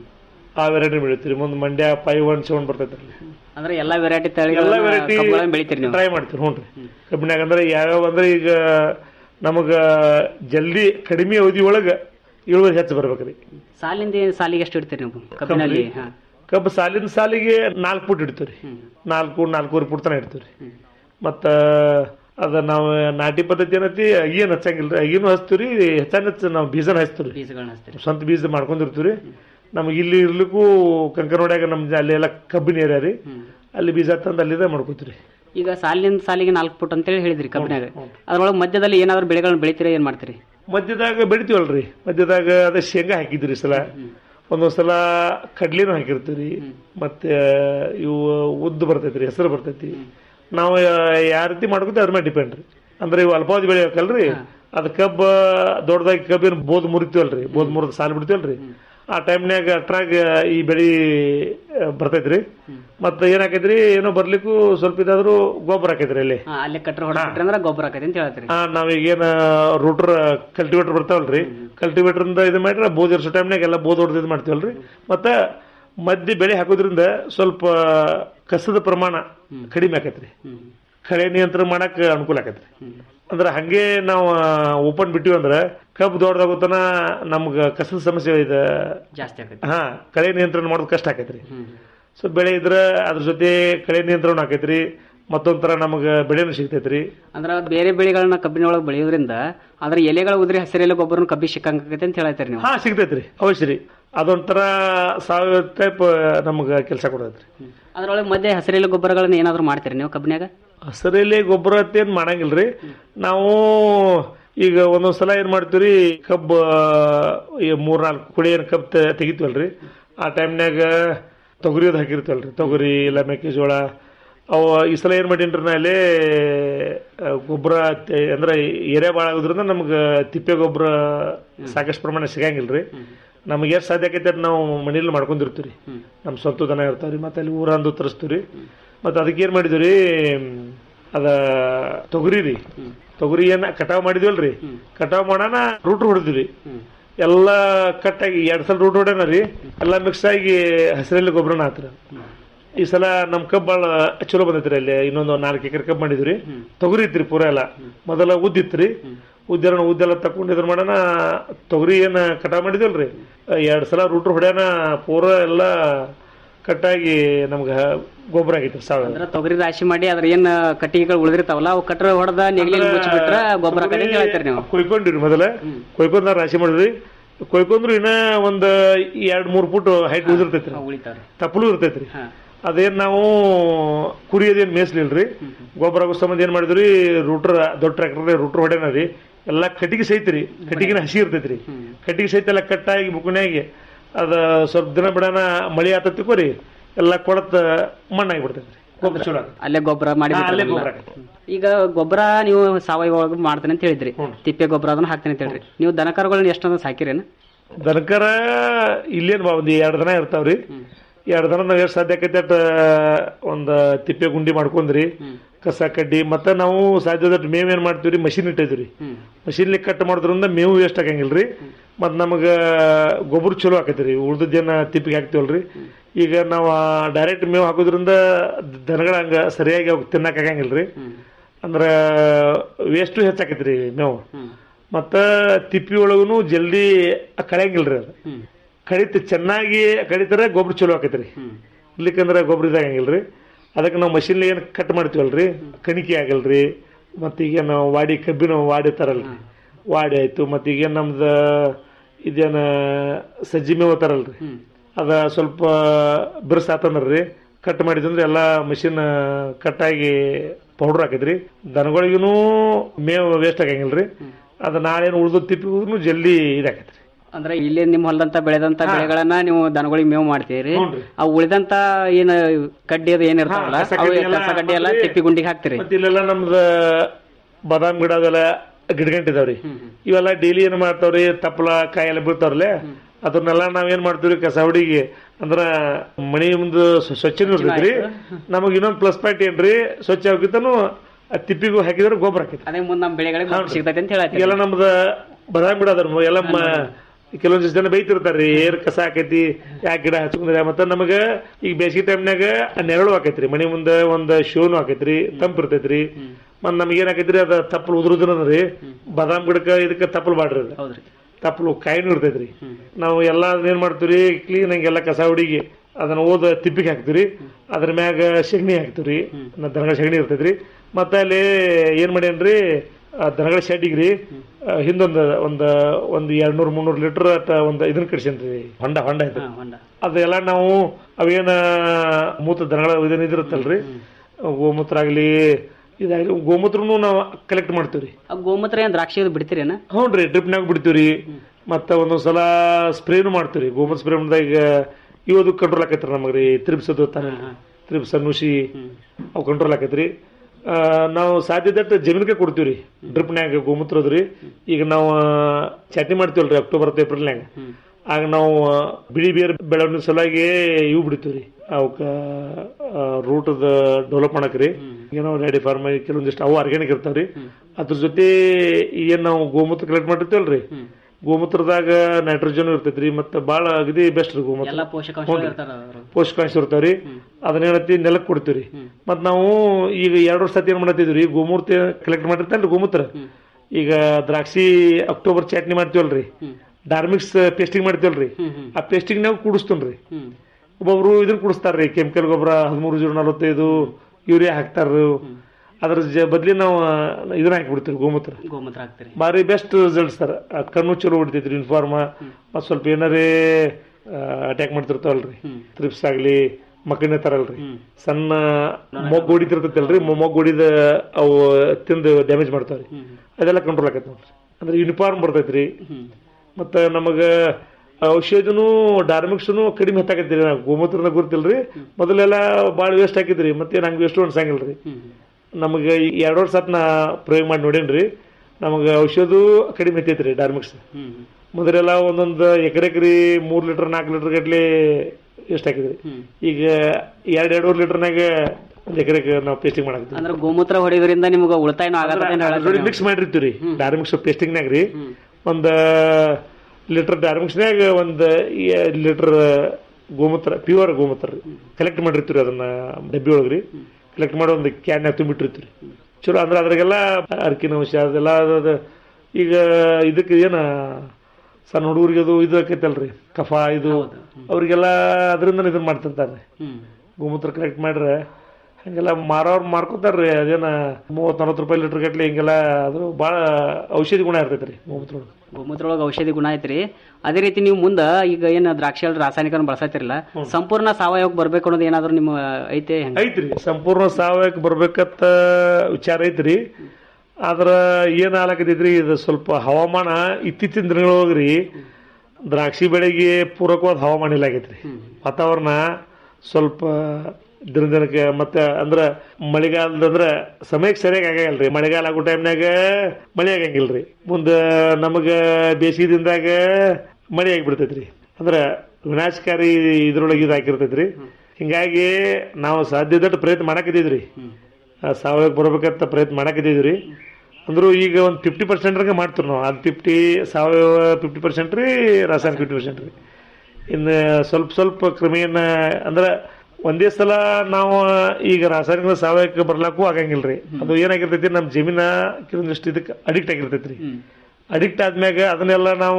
ಆ ವೆರೈಟಿ ಬೆಳಿತೀರಿ ಮುಂದೆ ಮಂಡ್ಯ ಫೈವ್ ಒನ್ ಸೆವೆನ್ ಬರ್ತೈತೆ ಅಲ್ಲಿ ಅಂದ್ರೆ ಎಲ್ಲಾ ವೆರೈಟಿ ಎಲ್ಲ ತಳಿಗಳ ವೆರೈಟಿ ಕಬ್ಬುಗಳನ್ನ ಬೆಳಿತೀರಿ ನೀವು ಟ್ರೈ ಮಾಡ್ತೀವಿ ಹ್ಞೂ ರೀ ಕಬ್ಬಿನಾಗ ಅಂದ್ರೆ ಯಾವ್ಯಾವ ಅಂದ್ರೆ ಈಗ ನಮಗ ಜಲ್ದಿ ಕಡಿಮೆ ಅವಧಿ ಒಳಗೆ ಇಳುವರಿ ಹೆಚ್ಚು ಬರ್ಬೇಕ್ರಿ ಸಾಲಿಂದ ಸಾಲಿಗೆ ಎಷ್ಟು ಇಡ್ತೀರಿ ನೀವು ಕಬ್ಬಿನಲ್ಲಿ ಕಬ್ಬಲ್ಲಿ? ಕಬ್ಬು ಸಾಲಿನ ಸಾಲಿಗೆ ನಾಲ್ಕು ಫುಟ್ ಇಡ್ತೀವಿ ರೀ ನಾಲ್ಕು ನಾಲ್ಕೂವರೆ ಫುಟ್ ತನಕ ಇಡ್ತೀವಿ ರೀ ಮತ್ತು ಅದ ನಾವು ನಾಟಿ ಪದ್ಧತಿ ಏನೈತಿ ಅಗಿಯನ್ ಹಚ್ಚಂಗಿಲ್ಲ ರೀ ಅಗಿನೂ ಹಚ್ತೀವಿ ರೀ ಹೆಚ್ಚಾನ ಹೆಚ್ಚು ನಾವು ಬೀಜನ ಹಚ್ತೀವಿ ರೀ ಬೀಜಗಳನ್ನ ಹಚ್ತೀರಿ ಸ್ವಂತ ಬೀಜ ಮಾಡ್ಕೊಂಡಿರ್ತೀವಿ ರೀ ನಮಗೆ ಇಲ್ಲಿ ಇರ್ಲಿಕ್ಕೂ ಕಂಕನವಾಡ್ಯಾಗ ನಮ್ಮ ಅಲ್ಲಿ ಎಲ್ಲ ಕಬ್ಬಿನ ಏರಿಯಾ ರೀ ಅಲ್ಲಿ ಬೀಜ ತಂದು ಅಲ್ಲಿದೆ ಮಾಡ್ಕೋತೀವಿ ರೀ ಈಗ ಸಾಲಿನಿಂದ ಸಾಲಿಗೆ ನಾಲ್ಕು ಫುಟ್ ಅಂತೇಳಿ ಹೇಳಿದ್ರಿ ಕಬ್ಬಿನಾಗ ಅದ್ರೊಳಗೆ ಮಧ್ಯದಲ್ಲಿ ಏನಾದ್ರು ಬೆಳೆಗಳನ್ನ ಬೆಳಿತೀರಾ ಏನ್ ಮಾಡ್ತೀರಿ ಮಧ್ಯದಾಗ ಬೆಳಿತೀವಲ್ರಿ ಮಧ್ಯದಾಗ ಅದ ಶೇಂಗಾ ಹಾಕಿದ್ರಿ ಈ ಸಲ ಒಂದೊಂದ್ ಸಲ ಕಡ್ಲಿನೂ ಹಾಕಿರ್ತೀವಿ ಮತ್ತೆ ಇವು ಉದ್ದು ಬರ್ತೈತ್ರಿ ಹೆಸರು ಬರ್ತೈತಿ ನಾವು ಯಾವ ರೀತಿ ಮಾಡ್ಕೋತೀವಿ ಅದ್ರ ಮೇಲೆ ಡಿಪೆಂಡ್ ರೀ ಅಂದ್ರೆ ಇವು ಅಲ್ಪಾವಧಿ ಬೆಳಿಬೇಕಲ್ರಿ ಅದ್ ಕಬ್ಬ ದೊಡ್ಡದಾಗಿ ಕಬ್ಬಿನ ಬೋದ್ ಮುರಿತೀವಲ್ರಿ ಬೋದ್ ಮುರಿದ್ ಸಾಲ್ ಬಿಡ್ತೀವಲ್ರಿ ಆ ಟೈಮ್ನ್ಯಾಗ ಅಟ್ರಾಗ ಈ ಬೆಳಿ ಆ, ಬರ್ತೈತ್ರಿ ಮತ್ತೆ ಏನಾಕೈತ್ರಿ ಏನೋ ಬರ್ಲಿಕ್ಕೂ ಸ್ವಲ್ಪ ಇದಾದ್ರು ಗೊಬ್ಬರ ಹಾಕೈತ್ರಿ ಅಲ್ಲಿ ಹಾ, ಅಲ್ಲೇ ಕಟ್ರ ಹೊಡ್ಬಿಟ್ರಿ ಅಂದ್ರೆ ಗೊಬ್ಬರ ಆಕೈತಿ ಅಂತ ಹೇಳ್ತೀರಿ ಆ, ನಾವೀಗೇನ ರೂಟರ್ ಕಲ್ಟಿವೇಟರ್ ಬರ್ತಾವಲ್ರಿ ಕಲ್ಟಿವೇಟರ್ ಇಂದ ಇದು ಮಾಡ್ರೆ ಬೋದ್ ಇರ್ಸೋ ಟೈಮ್ನಾಗ ಎಲ್ಲ ಬೋದ್ ಹೊಡೆದು ಇದು ಮಾಡ್ತೀವಲ್ರಿ ಮತ್ತ ಮಧ್ಯೆ ಬೆಳೆ ಹಾಕೋದ್ರಿಂದ ಸ್ವಲ್ಪ ಕಸದ ಪ್ರಮಾಣ ಕಡಿಮೆ ಆಕೈತ್ರಿ ಕಳೆ ನಿಯಂತ್ರಣ ಮಾಡಕ್ ಅನುಕೂಲ ಆಕೈತ್ರಿ ಅಂದ್ರ ಹಂಗೆ ನಾವು ಓಪನ್ ಬಿಟ್ಟಿವಿ ಅಂದ್ರ ಕಬ್ಬು ದೊಡ್ಡದಾಗುತ್ತಾನ ನಮ್ಗ ಕಸದ ಸಮಸ್ಯೆ ಇದೆ ಜಾಸ್ತಿ ಆಕೈತಿ ಹಾ ಕಳೆ ನಿಯಂತ್ರಣ ಮಾಡೋದು ಕಷ್ಟ ಆಕೈತ್ರಿ ಸೊ ಬೆಳೆ ಇದ್ರ ಅದ್ರ ಜೊತೆ ಕಳೆ ನಿಯಂತ್ರಣ ಆಕೈತ್ರಿ ಮತ್ತೊಂಥರ ನಮಗ ಬೆಳೆನೂ ಸಿಗ್ತೈತ್ರಿ ಅಂದ್ರ ಬೇರೆ ಬೆಳೆಗಳನ್ನ ಕಬ್ಬಿನೊಳಗೆ ಬೆಳೆಯೋದ್ರಿಂದ ಅದ್ರ ಎಲೆಗಳ ಉದ್ರಿ ಹಸಿರೆಲೆ ಗೊಬ್ಬರನ ಕಬ್ಬಿ ಸಿಕ್ಕಂಗೈತಿ ಅಂತ ಹೇಳ್ತೀರಿ ನೀವು ಹಾ ಸಿಗ್ತೈತ್ರಿ ಅವಶ್ಯ ರೀ ಅದೊಂಥರ ಸಾವಯವ ಟೈಪ್ ನಮ್ಗ ಕೆಲಸ ಕೊಡತ್ರಿ ಅದ್ರೊಳಗೆ ಮಧ್ಯೆ ಹಸಿರೆಲೆ ಗೊಬ್ಬರಗಳನ್ನ ಏನಾದ್ರು ಮಾಡ್ತೀರಿ ನೀವು ಕಬ್ಬಿನಾಗ ಹಸಿರೆಲೆ ಗೊಬ್ಬರ ಏನ್ ಮಾಡಂಗಿಲ್ರಿ ನಾವು ಈಗ ಒಂದೊಂದ್ ಸಲ ಏನ್ ಮಾಡ್ತೀವ್ರಿ ಕಬ್ಬ ಈ ಮೂರ್ನಾಲ್ಕು ಕುಡಿ ಏನ್ ಕಬ್ಬು ತೆ- ತೆಗಿತೀವಲ್ರಿ ಆ ಟೈಮ್ನ್ಯಾಗ ತೊಗರಿಯೋದು ಹಾಕಿರ್ತೀವಲ್ರಿ ತೊಗರಿ ಇಲ್ಲ ಮೆಕ್ಕೆಜೋಳ ಅವು ಈ ಸಲ ಏನ್ ಮಾಡೀನ್ರಿ ನಾ ಅಲ್ಲಿ ಆ, ಗೊಬ್ಬರ ತೆ- ಅಂದ್ರೆ ಎರೆ ಭಾಳ ಆಗೋದ್ರಿಂದ ನಮ್ಗೆ ತಿಪ್ಪೆ ಗೊಬ್ಬರ ಸಾಕಷ್ಟು ಪ್ರಮಾಣ ಸಿಗಂಗಿಲ್ರಿ ನಮಗೆ ಎಷ್ಟು ಸಾಧ್ಯ ಆಕೈತೆ ಅದ್ ನಾವು ಮನೇಲಿ ಮಾಡ್ಕೊಂಡಿರ್ತೀವಿ ನಮ್ಮ ಸ್ವಂತ ದನ ಇರ್ತಾವ್ರಿ ಮತ್ತೆ ಅಲ್ಲಿ ಊರಂದು ತರಿಸ್ತೀವಿ ಮತ್ತೆ ಅದಕ್ಕೆ ಏನ್ ಮಾಡಿದ್ವಿ ಅದ ತೊಗರಿ ರೀ ತೊಗರಿ ಏನ ಕಟಾವ್ ಮಾಡಿದ್ವಲ್ರಿ ಕಟಾವ್ ಮಾಡೋಣ ರೂಟ್ ಹೊಡೆದ್ವಿ ಎಲ್ಲ ಕಟ್ಟಾಗಿ ಎರಡ್ ಸಲ ರೂಟ್ ಹೊಡ್ಯಾನ ರೀ ಎಲ್ಲ ಮಿಕ್ಸ್ ಆಗಿ ಹಸಿರಲ್ಲಿ ಗೊಬ್ಬರನ ಆತ್ರ ಈ ಸಲ ನಮ್ ಕಬ್ಬ್ ಭಾಳ ಚಲೋ ಬಂದೈತ್ರಿ ಅಲ್ಲಿ ಇನ್ನೊಂದು ನಾಲ್ಕು ಎಕರೆ ಕಬ್ಬ್ ಮಾಡಿದ್ವಿ ತೊಗರಿ ಇತ್ರಿ ಪೂರ ಎಲ್ಲ ಮೊದಲ ಉದ್ದಿತ್ರಿ ಉದ್ದೆಲ್ಲ ಉದ್ದೆಲ್ಲ ತಕೊಂಡು ಇದ್ರ ಮಾಡೋಣ ತೊಗರಿ ಏನ ಕಟಾವ್ ಮಾಡಿದ್ವಲ್ರಿ ಎರಡ್ ಸಲ ರೂಟ್ರ್ ಹೊಡ್ಯಾನ ಪೂರ ಎಲ್ಲ ಕಟ್ಟಾಗಿ ನಮ್ಗೆ ಗೊಬ್ಬರ ಆಗೈತೆ ಸಾವಯವ ಅಂದ್ರ ತೊಗರಿ ರಾಶಿ ಮಾಡಿ ಅದ್ರ ಏನ್ ಕಟ್ಟಿಗೆಗಳು ಉಳಿದಿರ್ತಾವಲ್ಲ ಅವು ಕಟ್ರ ಹೊಡೆದ ನೆಗಲಿ ಮುಚ್ಚಿಬಿಟ್ರ ಗೊಬ್ಬರ ಕಡೆ ಹೇಳ್ತೀರಿ ನೀವು ಕೊಯ್ಕೊಂಡಿರಿ ಮೊದಲ ಕೊಯ್ಕೊಂಡ ರಾಶಿ ಮಾಡಿದ್ರಿ ಕೊಯ್ಕೊಂಡ್ರು ಇನ್ನ ಒಂದ್ ಎರಡ್ ಮೂರ್ ಫುಟ್ ಹೈಟ್ ಉಳಿದಿರ್ತೈತ್ರಿ ಉಳಿತಾವ್ರಿ ತಪ್ಪಲು ಇರ್ತೈತ್ರಿ ಅದೇನ್ ನಾವು ಕುರಿಯೋದೇನ್ ಮೇಯ್ಸ್ಲಿಲ್ರಿ ಗೊಬ್ಬರ ಆಗೋ ಸಂಬಂಧ ಏನ್ ಮಾಡಿದ್ರಿ ರೂಟ್ರ್ ದೊಡ್ಡ ಟ್ರ್ಯಾಕ್ಟರ್ ರೂಟ್ರ್ ಹೊಡೆನ ರೀ ಎಲ್ಲಾ ಕಟ್ಟಿಗೆ ಸೈತ್ರಿ ಕಟ್ಟಿಗೆನ ಹಸಿ ಇರ್ತೈತ್ರಿ ಕಟ್ಟಿಗೆ ಸಹಿತ ಎಲ್ಲ ಕಟ್ಟಾಗಿ ಬುಕ್ನಾಗಿ ಅದ ಸ್ವಲ್ಪ ದಿನ ಬಿಡನ ಮಳಿ ಆತತಿಕೋರಿ ಎಲ್ಲಾ ಕೊಡತ್ ಮಣ್ಣಾಗಿ ಬಿಡ್ತೈತ್ರಿ ಗೊಬ್ಬರ ಚಲೋ ಆಗತ್ತೆ. ಅಲ್ಲೇ ಗೊಬ್ಬರ ಮಾಡಿ ಹಾ, ಅಲ್ಲೇ ಬಿಡ್ತಾರಲ್ಲ. ಗೊಬ್ಬರ ಆಗತ್ತೆ. ಈಗ ಗೊಬ್ಬರ ನೀವು ಸಾವಯವ ಒಳಗ್ ಮಾಡ್ತೇನೆ ಅಂತ ಹೇಳಿದ್ರಿ ತಿಪ್ಪೆ ಗೊಬ್ಬರ ಅದನ್ನ ಹಾಕ್ತೇನೆ ಅಂತ ಹೇಳ್ರಿ ನೀವು ದನಕರುಗಳನ್ನ ಎಷ್ಟೊಂದು ಸಾಕಿರೇನ ದನಕರ ಇಲ್ಲೇನ್ ಬಾ ಒಂದ್ ಎರಡ್ ದನ ಇರ್ತಾವ್ರಿ ಎರಡ್ ದನ ನಾವ್ ಎಷ್ಟ್ ಸಾಧ್ಯ ಆಕೈತಿ ಅಟ್ ಒಂದ್ ತಿಪ್ಪೆ ಗುಂಡಿ ಮಾಡ್ಕೊಂಡ್ರಿ ಕಸ ಕಡ್ಡಿ ಮತ್ತ ನಾವು ಸಾಧ್ಯದಷ್ಟು ಮೇವ್ ಏನ್ ಮಾಡ್ತೀವ್ರಿ ಮಷಿನ್ ಇಟ್ಟಿದ್ರಿ ಮಷಿನ್ಲಿ ಕಟ್ ಮಾಡೋದ್ರಿಂದ ಮೇವು ವೇಸ್ಟ್ ಆಗಂಗಿಲ್ರಿ ಮತ್ ನಮಗ ಗೊಬ್ಬರ ಚಲೋ ಆಕೈತ್ರಿ ಉಳ್ದದ್ದೇನ ತಿಪ್ಪಿಗೆ ಹಾಕ್ತಿವಲ್ರಿ ಈಗ ನಾವು ಡೈರೆಕ್ಟ್ ಮೇವು ಹಾಕೋದ್ರಿಂದ ದನಗಳ ಹಂಗ ಸರಿಯಾಗಿ ಅವ್ ತಿನ್ನಕ್ ಆಗಂಗಿಲ್ರಿ ಅಂದ್ರ ವೇಸ್ಟು ಹೆಚ್ಚಾಕೈತ್ರಿ ಮೇವು ಮತ್ತ ತಿಪ್ಪಿ ಒಳಗುನು ಜಲ್ದಿ ಕಳೆಯಂಗಿಲ್ರಿ ಅದು ಕಡಿತ ಚೆನ್ನಾಗಿ ಕಡಿತಾರೆ ಗೊಬ್ಬರ ಚಲೋ ಆಕೈತ್ರಿ ಇರ್ಲಿಕ್ಕಂದ್ರ ಗೊಬ್ಬರ ಇದಾಗಂಗಿಲ್ರಿ ಅದಕ್ಕೆ ನಾವು ಮಷಿನ್ ಏನ್ ಕಟ್ ಮಾಡ್ತೀವಲ್ರಿ ಕಣಿಕೆ ಆಗಲ್ರಿ ಮತ್ತ ಈಗ ನಾವು ವಾಡಿ ಕಬ್ಬಿನ ವಾಡಿ ತರಲ್ರಿ ವಾಡಿ ಆಯ್ತು ಮತ್ತ ಈಗ ನಮ್ದ ಇದೇನ ಸಜ್ಜಿ ಮೇವು ತರಲ್ರಿ ಅದ ಸ್ವಲ್ಪ ಬಿರ್ಸ್ ಆತಂದ್ರಿ ಕಟ್ ಮಾಡಿದಂದ್ರೆ ಎಲ್ಲಾ ಮಷಿನ್ ಕಟ್ಟಾಗಿ ಪೌಡರ್ ಹಾಕಿದ್ರಿ ದನಗಳಿಗೂ ಮೇವು ವೇಸ್ಟ್ ಆಗಂಗಿಲ್ರಿ ಅದ ನಾಳೇನು ಉಳ್ದು ತಿಪ್ಪಿ ಹೋದ್ರೂ ಜಲ್ದಿ ಇದಾಕೈತ್ರಿ ಅಂದ್ರೆ ಇಲ್ಲೇ ನಿಮ್ ಹೊಲದಂತ ಬೆಳೆದಂತ ಹಾ. ಬೆಳೆಗಳನ್ನ ನೀವು ದನಗಳಿಗೆ ಮೇವು ಮಾಡ್ತೀರಿ ಹ್ಞೂನ್ರಿ. ಅವು ಉಳಿದಂತ ಏನ್ ಕಡ್ಡಿ ಅದು ಏನ್ ಇರ್ತಾವಲ್ಲ ಕಸ ಅವು ಕಡ್ಡಿ ಎಲ್ಲ ಕಸ ಕಡ್ಡಿ ಎಲ್ಲ ಹಾಕ್ತೀರಿ. ತಿಪ್ಪಿ ಗುಂಡಿಗೆ ಹಾಕ್ತಿರಿ ಮತ್ತೆ ಇಲ್ಲೆಲ್ಲ ನಮ್ದ ಬಾದಾಮ್ ಗಿಡ ಅದೆಲ್ಲ ಗಿಡಗಂಟಿದಾವ್ರಿ ಇವೆಲ್ಲ ಡೈಲಿ ಏನ್ ಮಾಡ್ತಾವ್ರಿ ತಪ್ಪಲ ಕಾಯಿ ಎಲ್ಲ ಬೀಳ್ತಾವ್ರಲ್ಲ ಅದನ್ನೆಲ್ಲ ನಾವ್ ಏನ್ ಮಾಡ್ತೀವ್ರಿ ಕಸ ಹುಡಿಗೆ ಅಂದ್ರ ಮನಿ ಮುಂದ ಸ್ವ- ಸ್ವಚ್ಛನೂ ಇರ್ತೈತ್ರಿ ನಮಗ್ ಇನ್ನೊಂದ್ ಪ್ಲಸ್ ಪಾಯಿಂಟ್ ಏನ್ರಿ ಸ್ವಚ್ಛ ಆಗಿತ್ತನು ತಿಪ್ಪಿಗೂ ಹಾಕಿದ್ರೆ ಗೊಬ್ಬರ ಹಾಕೈತಿ ಅದೇ ಮುಂದ್ ನಮ್ ಬೆಳೆಗಳಿಗೆ ಗೊಬ್ಬರ ಸಿಗ್ತೈತೆ ಅಂತ ಹೇಳತ್ತೀರಿ ಎಲ್ಲ ನಮ್ದ ಬಾದಾಮ್ ಗಿಡ ಅದ್ರ ಎಲ್ಲ ಮ- ಕೆಲವೊಂದಿಷ್ಟು ಜನ ಬೈತಿರ್ತಾರ್ರಿ ಏರ್ ಕಸ ಆಕೈತಿ ಯಾಕೆ ಗಿಡ ಹಚ್ಕೊಂಡ್ರೆ ಮತ್ತ ನಮಗ ಈಗ ಬೇಸಿಗೆ ಟೈಮ್ನಾಗ ನೆರಳು ಆಕೈತ್ರಿ ಮನಿ ಮುಂದ ಒಂದ್ ಶೋನು ಆಕೈತ್ರಿ ತಂಪ್ ಇರ್ತೈತ್ರಿ ಮತ್ ನಮ್ಗೆ ಏನ್ ಆಕೈತ್ರಿ ಅದ ತಪ್ಪಲು ಉದುರುದ್ರಿ ಬಾದಾಮ್ ಗಿಡಕ್ಕ ಇದಕ್ಕ ತಪ್ಪಲ್ ಬಾಡ್ರಿ ಅದು ಹೌದ್ರಿ ತಪ್ಪಲು ಕಾಯಿನೂ ಇರ್ತೈತ್ರಿ ನಾವು ಎಲ್ಲಾ ಅದನ್ನ ಏನ್ ಮಾಡ್ತೀವ್ರಿ ಕ್ಲೀನ್ ಆಗಿ ಎಲ್ಲ ಕಸ ಹುಡುಗಿ ಅದನ್ನ ಓದ ತಿಪ್ಪಿಗೆ ಹಾಕ್ತಿವ್ರಿ ಅದ್ರ ಮ್ಯಾಗ ಸೆಗಣಿ ಹಾಕ್ತಿವ್ರಿ ನ- ದನಗಳ ಸೆಗಣಿ ಇರ್ತೈತ್ರಿ ಮತ್ತೆ ಅಲ್ಲಿ ಏನ್ ಮಾಡೇನ್ರಿ ಆ ದನಗಳ ಶೆಡ್ಡಿಗೆ ರೀ ಹಿಂದೊಂದ್ ಒಂದ್ ಒಂದ್ ಎರಡ್ ನೂರ್ ಮುನ್ನೂರ್ ಲೀಟರ್ ಅಟ್ಟ ಒಂದ್ ಇದನ್ನ ಕಡ್ಸೇನ್ರಿ ಹೊಂಡ ಹೊಂಡ ಐತ್ರಿ ಹೊಂಡ ಅದೆಲ್ಲ ನಾವು ಅವೇನ ಮೂತ್ರ ದನಗಳ ಇದನ್ನ ಇದಿರುತ್ತಲ್ರಿ ಗೋಮೂತ್ರ ಆಗ್ಲಿ ಇದಾಗ್ಲಿ ಗೋಮೂತ್ರನು ನಾವು ಕಲೆಕ್ಟ್ ಮಾಡ್ತೀವ್ರಿ ಆ ಗೋಮೂತ್ರ ಏನ್ ದ್ರಾಕ್ಷಿ ಅದು ಬಿಡ್ತೀರೇನ ಹ್ಞೂನ್ರಿ ಡ್ರಿಪ್ನಾಗ ಬಿಡ್ತೀವ್ರಿ ಮತ್ತ ಒಂದೊಂದ್ಸಲ ಸ್ಪ್ರೇನು ಮಾಡ್ತೀವ್ರಿ ಗೋಮೂತ್ರ ಸ್ಪ್ರೇ ಮಾಡಿದಾಗ ಈಗ ಇವದು ಕಂಟ್ರೋಲ್ ಆಕೈತ್ರಿ ನಮಗ್ರಿ ತ್ರಿಪ್ಸದು ತಾನ ತ್ರಿಪ್ಸ ನುಸಿ ಅವು ಕಂಟ್ರೋಲ್ ಆಕೈತ್ರಿ ಆ, ನಾವು ಸಾಧ್ಯದಟ್ಟು ಜಮೀನ್ಗೆ ಕೊಡ್ತೀವ್ರಿ ಡ್ರಿಪ್ನ್ಯಾಗ ಗೋಮೂತ್ರದ್ರಿ ಈಗ ನಾವು ಚಟ್ನಿ ಮಾಡ್ತೀವಲ್ರಿ ಅಕ್ಟೋಬರ್ ಏಪ್ರಿಲ್ನಾಗ ಆಗ ನಾವು ಬಿಳಿ ಬೇರ್ ಬೆಳವಣಿಗೆ ಸಲುವಾಗಿ ಇವು ಬಿಡ್ತೀವ್ರಿ ಅವಕ್ಕ ರೂಟದ ಡೆವಲಪ್ ಮಾಡಕ್ರಿ ಏನೋ ರೆಡಿ ಫಾರ್ಮ್ ಕೆಲವೊಂದಿಷ್ಟು ಅವು ಆರ್ಗ್ಯಾನಿಕ್ ಇರ್ತಾವ್ರಿ ಅದ್ರ ಜೊತೆ ಏನ್ ನಾವು ಗೋಮೂತ್ರ ಕಲೆಕ್ಟ್ ಮಾಡಿರ್ತೀವಲ್ರಿ ಗೋಮೂತ್ರದಾಗ ನೈಟ್ರೋಜನ್ ಇರ್ತೈತ್ರಿ ಮತ್ತೆ ಬಾಳ ಅಗದಿ ಬೆಸ್ಟ್ ರೀ ಗೋಮೂತ್ರ ಎಲ್ಲಾ ಪೋಷಕಾಂಶ ಹ್ಞೂನ್ರಿ. ಇರ್ತಾರ ಅದ್ರೊಳಗೆ. ಪೋಷಕಾಂಶ ಇರ್ತಾವ್ರಿ ಅದನ್ನ ಏನೈತಿ ನೆಲಕ್ ಕೊಡ್ತೀವ್ರಿ ಮತ್ ನಾವು ಈಗ ಎರಡ್ ವರ್ಷ ಸತಿ ಏನ್ ಮಾಡತ್ತಿದ್ವಿ ಗೋಮೂರ್ತಿ ಕಲೆಕ್ಟ್ ಮಾಡಿರ್ತಾನ್ರಿ ಗೋಮೂತ್ರ ಈಗ ದ್ರಾಕ್ಷಿ ಅಕ್ಟೋಬರ್ ಚಟ್ನಿ ಮಾಡ್ತೀವಲ್ರಿ ಡಾರ್ಮಿಕ್ಸ್ ಪೇಸ್ಟಿಂಗ್ ಮಾಡ್ತೀವಲ್ರಿ ಆ ಪೇಸ್ಟಿಂಗ್ ನಾವು ಕೂಡಿಸ್ತೇನ್ರಿ ಒಬ್ಬೊಬ್ರು ಇದನ್ನ ಕುಡಿಸ್ತಾರ್ರಿ ಕೆಮಿಕಲ್ ಗೊಬ್ಬರ ಹದಿಮೂರು ಜೀರೋ ನಲವತ್ತೈದು ಯೂರಿಯಾ ಹಾಕ್ತಾರ ಅದ್ರ ಜ- ಬದ್ಲಿ ನಾವು ಇದನ್ನ ಹಾಕಿಬಿಡ್ತೀವಿ ಗೋಮೂತ್ರ ಗೋಮೂತ್ರ ಹಾಕ್ತೀರಿ ಬಾರಿ ಬೆಸ್ಟ್ ರಿಸಲ್ಟ್ ಸರ್ ಕಣ್ಣು ಚಲೋ ಹೊಡಿತೈತ್ರಿ ಇನ್ಫಾರ್ಮ ಮತ್ ಸ್ವಲ್ಪ ಏನಾರೇ ಅಟ್ಯಾಕ್ ಮಾಡ್ತಿರ್ತಾವಲ್ರಿ ತ್ರಿಪ್ಸ್ ಆಗ್ಲಿ ಮಕ್ಕಳನ್ನೇ ತರಲ್ರಿ ಸಣ್ಣ ಮೊಗ್ಗು ಹೊಡಿತಿರ್ತೈತಲ್ರಿ ಮೊ- ಮೊಗ್ಗು ಹೊಡಿದ ಅವು ತಿಂದು ಡ್ಯಾಮೇಜ್ ಮಾಡ್ತಾವ್ರಿ ಅದೆಲ್ಲ ಕಂಟ್ರೋಲ್ ಆಕೈತಿ ನೋಡ್ರಿ ಅಂದ್ರೆ ಯೂನಿಫಾರ್ಮ್ ಬರ್ತೈತ್ರಿ ಮತ್ತ ನಮಗ ಔಷಧಿನೂ ಡಾರ್ಮಿಕ್ಸ್ನು ಕಡಿಮೆ ಹತ್ತಾಕೈತ್ರಿ ನಾವು ಗೋಮೂತ್ರನ ಗುರ್ತಿಲ್ರಿ ಮೊದಲೆಲ್ಲ ಬಾಳ ವೇಸ್ಟ್ ಹಾಕಿದ್ರಿ ಮತ್ತೇನ್ ಹಂಗ ವೇಸ್ಟ್ ಅನ್ಸಂಗಿಲ್ರಿ ನಮಗೆ ಎರಡು ವರ್ಷ ನಾ ಪ್ರಯೋಗ ಮಾಡಿ ನೋಡೇನ್ರಿ ನಮಗೆ ಔಷಧ ಕಡಿಮೆ ಹತ್ತೈತ್ರಿ ಡಾರ್ಮಿಕ್ಸ್ ಮೊದಲೆಲ್ಲ ಒಂದೊಂದು ಎಕರೆಕ್ರಿ ಮೂರ್ ಲೀಟರ್ ನಾಲ್ಕು ಲೀಟರ್ ಗಟ್ಲೆ ಎಷ್ಟು ಹಾಕಿದ್ರಿ ಈಗ ಎರಡ್ ಎರಡೂವರೆ ಲೀಟರ್ನಾಗ ಒಂದ್ ಎಕರೆಗೆ ನಾವು ಪೇಸ್ಟಿಂಗ್ ಮಾಡಾಕ್ತೀವಿ ಅಂದ್ರೆ ಗೋಮೂತ್ರ ಹೊಡೆಯೋದ್ರಿಂದ ನಿಮ್ಗೆ ಉಳಿತಾಯನೂ ಆಗತ್ತೆ ಅಂತ ಹೇಳತ್ತೀರಿ ನೀವು. ಮಿಕ್ಸ್ ಮಾಡಿರ್ತೀವಿ ಡಾರ್ಮಿಕ್ಸ್ ಪೇಸ್ಟಿಂಗ್ನಾಗ ರೀ ಒಂದ್ ಲೀಟರ್ ಡಾರ್ಮಿಕ್ಸ್ನಾಗ ಒಂದ್ ಲೀಟರ್ ಗೋಮೂತ್ರ ಪ್ಯೂರ್ ಗೋಮೂತ್ರ ರೀ ಕಲೆಕ್ಟ್ ಮಾಡಿರ್ತೀವಿ ಅದನ್ನ ಡಬ್ಬಿ ಒಳಗ್ರಿ ಕಲೆಕ್ಟ್ ಮಾಡಿ ಒಂದು ಕ್ಯಾನ್ ತುಂಬಿಟ್ಟಿರ್ತೀವಿ ಚಲೋ ಅಂದ್ರೆ ಅದ್ರಾಗೆಲ್ಲ ಅರ್ಕಿನ ಅಂಶ ಅದೆಲ್ಲ ಅದ್- ಈಗ ಇದಕ್ಕೆ ಏನ ಸಣ್ಣ ಹುಡುಗರಿಗೆ ಅದು ಇದು ಆಕೈತಲ್ರಿ ಕಫ ಇದು ಅವ್ರಿಗೆಲ್ಲ ಅದರಿಂದ ಇದನ್ನ ಮಾಡ್ತಿರ್ತಾರೆ ಗೋಮೂತ್ರ ಕಲೆಕ್ಟ್ ಮಾಡ್ರೆ ಹಂಗೆಲ್ಲ ಮಾರೋರು ಮಾರ್ಕೋತಾರ್ರಿ ಅದೇನ ಮೂವತ್ತು ನಲ್ವತ್ತು ರೂಪಾಯಿ ಲೀಟರ್ ಗಟ್ಲೆ ಹಿಂಗೆಲ್ಲ ಅದು ಭಾಳ ಔಷಧಿ ಗುಣ ಇರ್ತೈತೆ ರೀ ಗೋಮೂತ್ರ ಗೋಮೂತ್ರ ಒಳಗೆ ಔಷಧಿ ಗುಣ ಐತ್ರಿ ಅದೇ ರೀತಿ ನೀವು ಮುಂದ ಈಗ ಏನ್ ದ್ರಾಕ್ಷಿ ರಾಸಾಯನಿಕ ಬಳಸತ್ತಿರಲ್ಲ ಸಂಪೂರ್ಣ ಸಾವಯವಕ್ಕೆ ಬರ್ಬೇಕು ಅನ್ನೋದು ಏನಾದ್ರು ನಿಮ್ಮ ಐತೆ ಹೆಂಗ ಐತ್ರಿ ಸಂಪೂರ್ಣ ಸಾವಯವಕ್ಕೆ ಬರ್ಬೇಕಂತ ವಿಚಾರ ಐತ್ರಿ ಆದ್ರ ಏನ್ ಆಗ್ಲಕತೈತ್ರಿ ಇದು ಸ್ವಲ್ಪ ಹವಾಮಾನ ಇತ್ತೀಚಿನ ದಿನಗಳೊಳಗ್ರಿ ದ್ರಾಕ್ಷಿ ಬೆಳೆಗೆ ಪೂರಕವಾದ ಹವಾಮಾನ ಇಲ್ಲ ಆಗೈತ್ರಿ ವಾತಾವರಣ ಸ್ವಲ್ಪ ದಿನ ದಿನಕ್ಕೆ ಮತ್ತೆ ಅಂದ್ರ ಮಳೆಗಾಲದಂದ್ರ ಸಮಯಕ್ಕೆ ಸರಿಯಾಗಿ ಆಗಲ್ರಿ ಮಳೆಗಾಲ ಆಗೋ ಟೈಮ್ನಾಗ ಮಳೆ ಆಗಂಗಿಲ್ರಿ ಮುಂದ ನಮಗ ಬೇಸಿಗೆದಿಂದಾಗ ಮಳೆ ಆಗಿಬಿಡ್ತೈತ್ರಿ ಅಂದ್ರ ವಿನಾಶಕಾರಿ ಇದ್ರೊಳಗೆ ಇದು ಹಾಕಿರ್ತೈತ್ರಿ ಹಿಂಗಾಗಿ ನಾವು ಸಾಧ್ಯದಟ್ಟು ಪ್ರಯತ್ನ ಮಾಡಕತ್ತಿದ್ರಿ ಸಾವಯವಕ್ಕೆ ಬರ್ಬೇಕಂತ ಪ್ರಯತ್ನ ಮಾಡಕತ್ತಿದ್ರಿ ಅಂದ್ರು ಈಗ ಒಂದು ಫಿಫ್ಟಿ ಪರ್ಸೆಂಟ್ ಮಾಡ್ತೀವಿ ನಾವು ಅದು ಫಿಫ್ಟಿ ಸಾವಯವ ಫಿಫ್ಟಿ ಪರ್ಸೆಂಟ್ ರೀ ರಾಸಾಯನಿಕ ಫಿಫ್ಟಿ ಪರ್ಸೆಂಟ್ ರೀ ಇನ್ನು ಸ್ವಲ್ಪ ಸ್ವಲ್ಪ ಕ್ರಮೇಣ ಅಂದ್ರೆ ಒಂದೇ ಸಲ ನಾವು ಈಗ ರಾಸಾಯನಿಕ ಸಾವಯವಕ್ಕೆ ಬರ್ಲಾಕು ಆಗಂಗಿಲ್ರಿ ಅದು ಏನಾಗಿರ್ತೈತಿ ನಮ್ಮ ಜಮೀನ ಕೆಲವೊಂದಿಷ್ಟು ಇದಕ್ಕೆ ಅಡಿಕ್ಟ್ ಆಗಿರ್ತೈತ್ರಿ ಅಡಿಕ್ಟ್ ಆದ್ಮ್ಯಾಗ ಅದನ್ನೆಲ್ಲ ನಾವು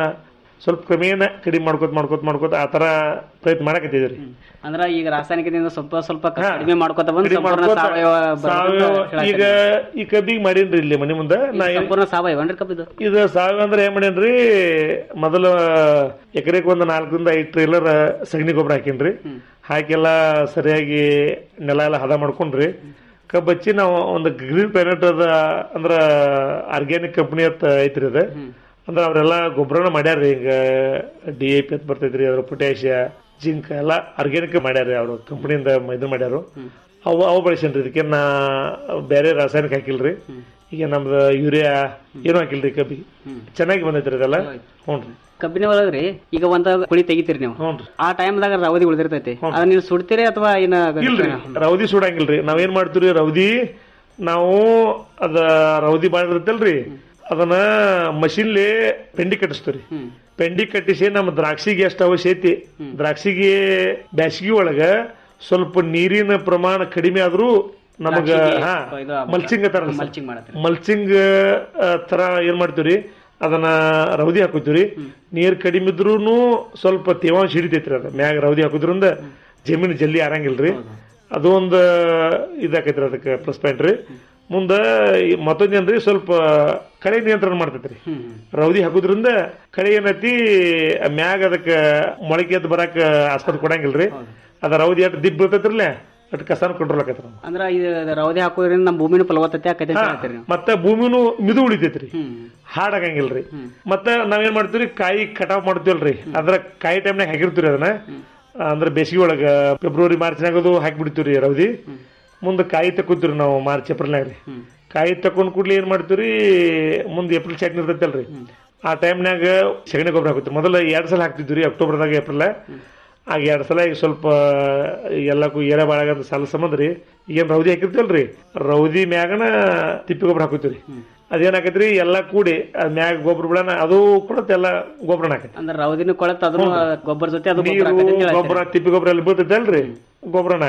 ಸ್ವಲ್ಪ ಕ್ರಮೇಣ ಕಡಿಮೆ ಮಾಡ್ಕೋತ ಮಾಡ್ಕೋತ ಮಾಡ್ಕೋತ ಆ ತರ ಪ್ರಯತ್ನ ಮಾಡಕತ್ತಿದ್ರಿ ಅಂದ್ರ ಈಗ ರಾಸಾಯನಿಕದಿಂದ ಸ್ವಲ್ಪ ಸ್ವಲ್ಪ ಕಡಿಮೆ ಮಾಡ್ಕೊತ ಬಂದು ಕಡಿಮೆ ಸಂಪೂರ್ಣ ಮಾಡ್ಕೋತ ಸಾವಯವ ಬರ್ಬೇಕು ಅಂತ ಸಾವಯವ ಈಗ ಹೇಳತ್ತೀರಿ. ಈ ಕಬ್ಬಿಗೆ ಮಾಡೀನ್ರಿ ಇಲ್ಲಿ ಮನೆ ಮುಂದೆ ನಾ ಇದು ಸಂಪೂರ್ಣ ಸಾವಯವ ಅಂದ್ರೆ ಕಬ್ಬಿದು ಇದು ಸಾವಯವ ಅಂದ್ರೆ ಏನ್ ಮಾಡೇನ್ರಿ ಮೊದಲ ಎಕರೆಗೆ ಒಂದು ನಾಲ್ಕರಿಂದ ಐದು ಟ್ರೇಲರ್ ಸಗಣಿ ಗೊಬ್ಬರ ಹಾಕೀನ್ರಿ ಹಾಕೆಲ್ಲ ಸರಿಯಾಗಿ ನೆಲ ಎಲ್ಲ ಹದ ಮಾಡ್ಕೊಂಡ್ರಿ ಕಬ್ಬ್ ಹಚ್ಚಿ ನಾವು ಒಂದು ಗ್ರೀನ್ ಪ್ಲಾನೆಟ್ ಅದ ಅಂದ್ರ ಆರ್ಗ್ಯಾನಿಕ್ ಕಂಪನಿ ಅಂತ ಐತ್ರಿ ಅದ ಅಂದ್ರೆ ಅವರೆಲ್ಲ ಗೊಬ್ಬರನ ಮಾಡ್ಯಾರ್ರಿ ಈಗ ಡಿ ಎ ಪಿ ಅಂತ ಬರ್ತೈತ್ರಿ ಅದ್ರ ಪೊಟ್ಯಾಷಿಯ ಜಿಂಕ್ ಎಲ್ಲ ಆರ್ಗ್ಯಾನಿಕ್ ಮಾಡ್ಯಾರ್ರಿ ಅವರು ಕಂಪನಿಯಿಂದ ಇದನ್ನ ಮಾಡ್ಯಾರು ಅವು ಅವು ಬಳಸೇನ್ರಿ ಇದಕ್ಕೆ ನಾ ಬೇರೆ ರಾಸಾಯನಿಕ ಹಾಕಿಲ್ರಿ ಈಗ ನಮ್ದು ಯೂರಿಯಾ ಏನು ಹಾಕಿಲ್ರಿ ಕಬ್ಬಿಗೆ ಚೆನ್ನಾಗಿ ಬಂದೈತ್ರಿ ಇದೆಲ್ಲ ಹ್ಞೂ ಕಬ್ಬಿನ ಒಳಗ್ರಿ ಈಗ ಒಂದ ಕುಳಿ ತೆಗಿತೀರಿ ನೀವು ಆ ಟೈಮ್ದಾಗ ರವದಿ ಉಳಿದಿರ್ತೈತಿ ಅದ ನೀವು ಸುಡ್ತೀರಿ ಅಥವಾ ಏನ ಇಲ್ರಿ ರೌದಿ ಸುಡಂಗಿಲ್ರಿ ನಾವೇನ್ ಮಾಡ್ತೀವಿ ರೌದಿ ನಾವು ಅದ ರೌದಿ ಮಾಡಿರ್ತಲ್ರಿ ಅದನ್ನ ಮಷಿನ್ಲಿ ಪೆಂಡಿ ಕಟ್ಟಿಸ್ತೀವ್ರಿ ಪೆಂಡಿ ಕಟ್ಟಿಸಿ ನಮ್ಮ ದ್ರಾಕ್ಷಿಗೆ ಎಷ್ಟು ಅವಶ್ಯ ಐತಿ ದ್ರಾಕ್ಷಿಗೆ ಬ್ಯಾಸಿಗೆ ಒಳಗ ಸ್ವಲ್ಪ ನೀರಿನ ಪ್ರಮಾಣ ಕಡಿಮೆ ಆದ್ರೂ ನಮಗ ದ್ರಾಕ್ಷಿಗೆ ಹಾ ಇದು ಆಗ್ಬೇಕು. ಮಲ್ಚಿಂಗ್ ತರ ಮಲ್ಚಿಂಗ್ ಮಾಡತ್ತೀರಿ. ಮಲ್ಚಿಂಗ್ ಆ, ತರ ಏನ್ ಮಾಡ್ತೀವ್ರಿ ಅದನ್ನ ರೌದಿ ಹಾಕೋತೀವ್ರಿ ನೀರ್ ಕಡಿಮೆ ಇದ್ರೂನು ಸ್ವಲ್ಪ ತೇವಾಂಶ ಹಿಡಿತೈತ್ರಿ ಅದ ಮ್ಯಾಗ ರೌದಿ ಹಾಕೋದ್ರಿಂದ ಜಮೀನು ಜಲ್ದಿ ಆರಂಗಿಲ್ರಿ ಅದು ಒಂದು ಇದಾಕೈತ್ರಿ ಅದಕ್ಕೆ ಪ್ಲಸ್ ಪಾಯಿಂಟ್ ರೀ ಮುಂದ ಈ ಮತ್ತೊಂದ್ ಏನ್ರಿ ಸ್ವಲ್ಪ ಕಳೆ ನಿಯಂತ್ರಣ ಮಾಡ್ತೈತ್ರಿ ರೌದಿ ಹಾಕೋದ್ರಿಂದ ಕಳೆ ಏನೈತಿ ಮ್ಯಾಗ ಅದಕ್ಕ ಮೊಳಕೆ ಎದ್ದು ಬರಾಕ ಆಸ್ಪತ್ರೆ ಕೊಡಂಗಿಲ್ರಿ ಅದ ರೌದಿ ಅಟ್ ದಿಬ್ ಬೀಳ್ತೈತ್ರಲ್ಲ ಅಟ್ ಕಸಾನ ಕಂಟ್ರೋಲ್ ಆಕೈತ್ರಿ ಅಂದ್ರ ಇದು ರವದಿ ಹಾಕೋದ್ರಿಂದ ನಮ್ಮ ಭೂಮಿನ ಫಲವತ್ತತೆ ಆಕೈತಿ ಅಂತ ಹೇಳ್ತೀರಿ ನೀವು ಮತ್ತ ಭೂಮಿನು ಮಿದು ಉಳಿತೈತ್ರಿ ಹಾಡಾಗಂಗಿಲ್ರಿ ಮತ್ತ ನಾವೇನ್ ಮಾಡ್ತೀವಿ ಕಾಯಿ ಕಟಾವ್ ಮಾಡ್ತೀವಲ್ರಿ ಅದ್ರ ಕಾಯಿ ಟೈಮ್ನಾಗ ಹಾಕಿರ್ತೀವಿ ಅದನ್ನ ಅಂದ್ರ ಬೇಸಿಗೆ ಒಳಗ ಫೆಬ್ರವರಿ ಮಾರ್ಚ್ನಾಗ ಅದು ಹಾಕಿಬಿಡ್ತೀವ್ರಿ ರೌದಿ ಮುಂದೆ ಕಾಯಿ ತಕ್ಕೋತೀವ್ರಿ ನಾವು ಮಾರ್ಚ್ ಏಪ್ರಿಲ್ನಾಗ ರೀ ಕಾಯಿ ತಕೊಂಡ್ ಕೂಡ್ಲಿ ಏನ್ ಮಾಡ್ತೀವ್ರಿ ಮುಂದೆ ಏಪ್ರಿಲ್ ಚಾಟ್ನಿ ಇರ್ತೈತಲ್ರಿ ಆ ಟೈಮ್ನಾಗ ಸಗಣಿ ಗೊಬ್ಬರ ಹಾಕೋತೀವಿ ಮೊದಲ ಎರಡ್ ಸಲ ಹಾಕ್ತಿದ್ವಿ ಅಕ್ಟೋಬರ್ದಾಗ ಏಪ್ರಿಲ್ ಆಗ ಎರಡ್ ಸಲ ಈಗ ಸ್ವಲ್ಪ ಎಲ್ಲಕ್ಕೂ ಏರ ಬಾಳಾಗಂತ ಸಾಲ ಸಂಬಂಧ ರೀ ಈಗೇನ್ ರೌದಿ ಹಾಕಿರ್ತೀವಲ್ರಿ ರೌದಿ ಮ್ಯಾಗನ ತಿಪ್ಪಿ ಗೊಬ್ಬರ ಹಾಕೋತೀವ್ರಿ ಅದೇನಾಕೈತ್ರಿ ಎಲ್ಲಾ ಕೂಡಿ ಅದ್ ಮ್ಯಾಗ ಗೊಬ್ಬರ ಬಿಡನ ಅದು ಕೂಡ ಎಲ್ಲ ಗೊಬ್ಬರನ ಹಾಕೈತಿ ಅಂದ್ರ ರವದಿನ ಕೊಳತ್ ಅದನ್ನು ಗೊಬ್ಬರ ಜೊತೆ ಅದು ಗೊಬ್ಬರ ನೀರು ಆಕೈತಿ ಅಂತ ಹೇಳ್ತೀರಿ. ಗೊಬ್ಬರ ತಿಪ್ಪಿ ಗೊಬ್ಬರ ಎಲ್ಲ ಬೀಳ್ತೈತಲ್ರಿ ಗೊಬ್ಬರನ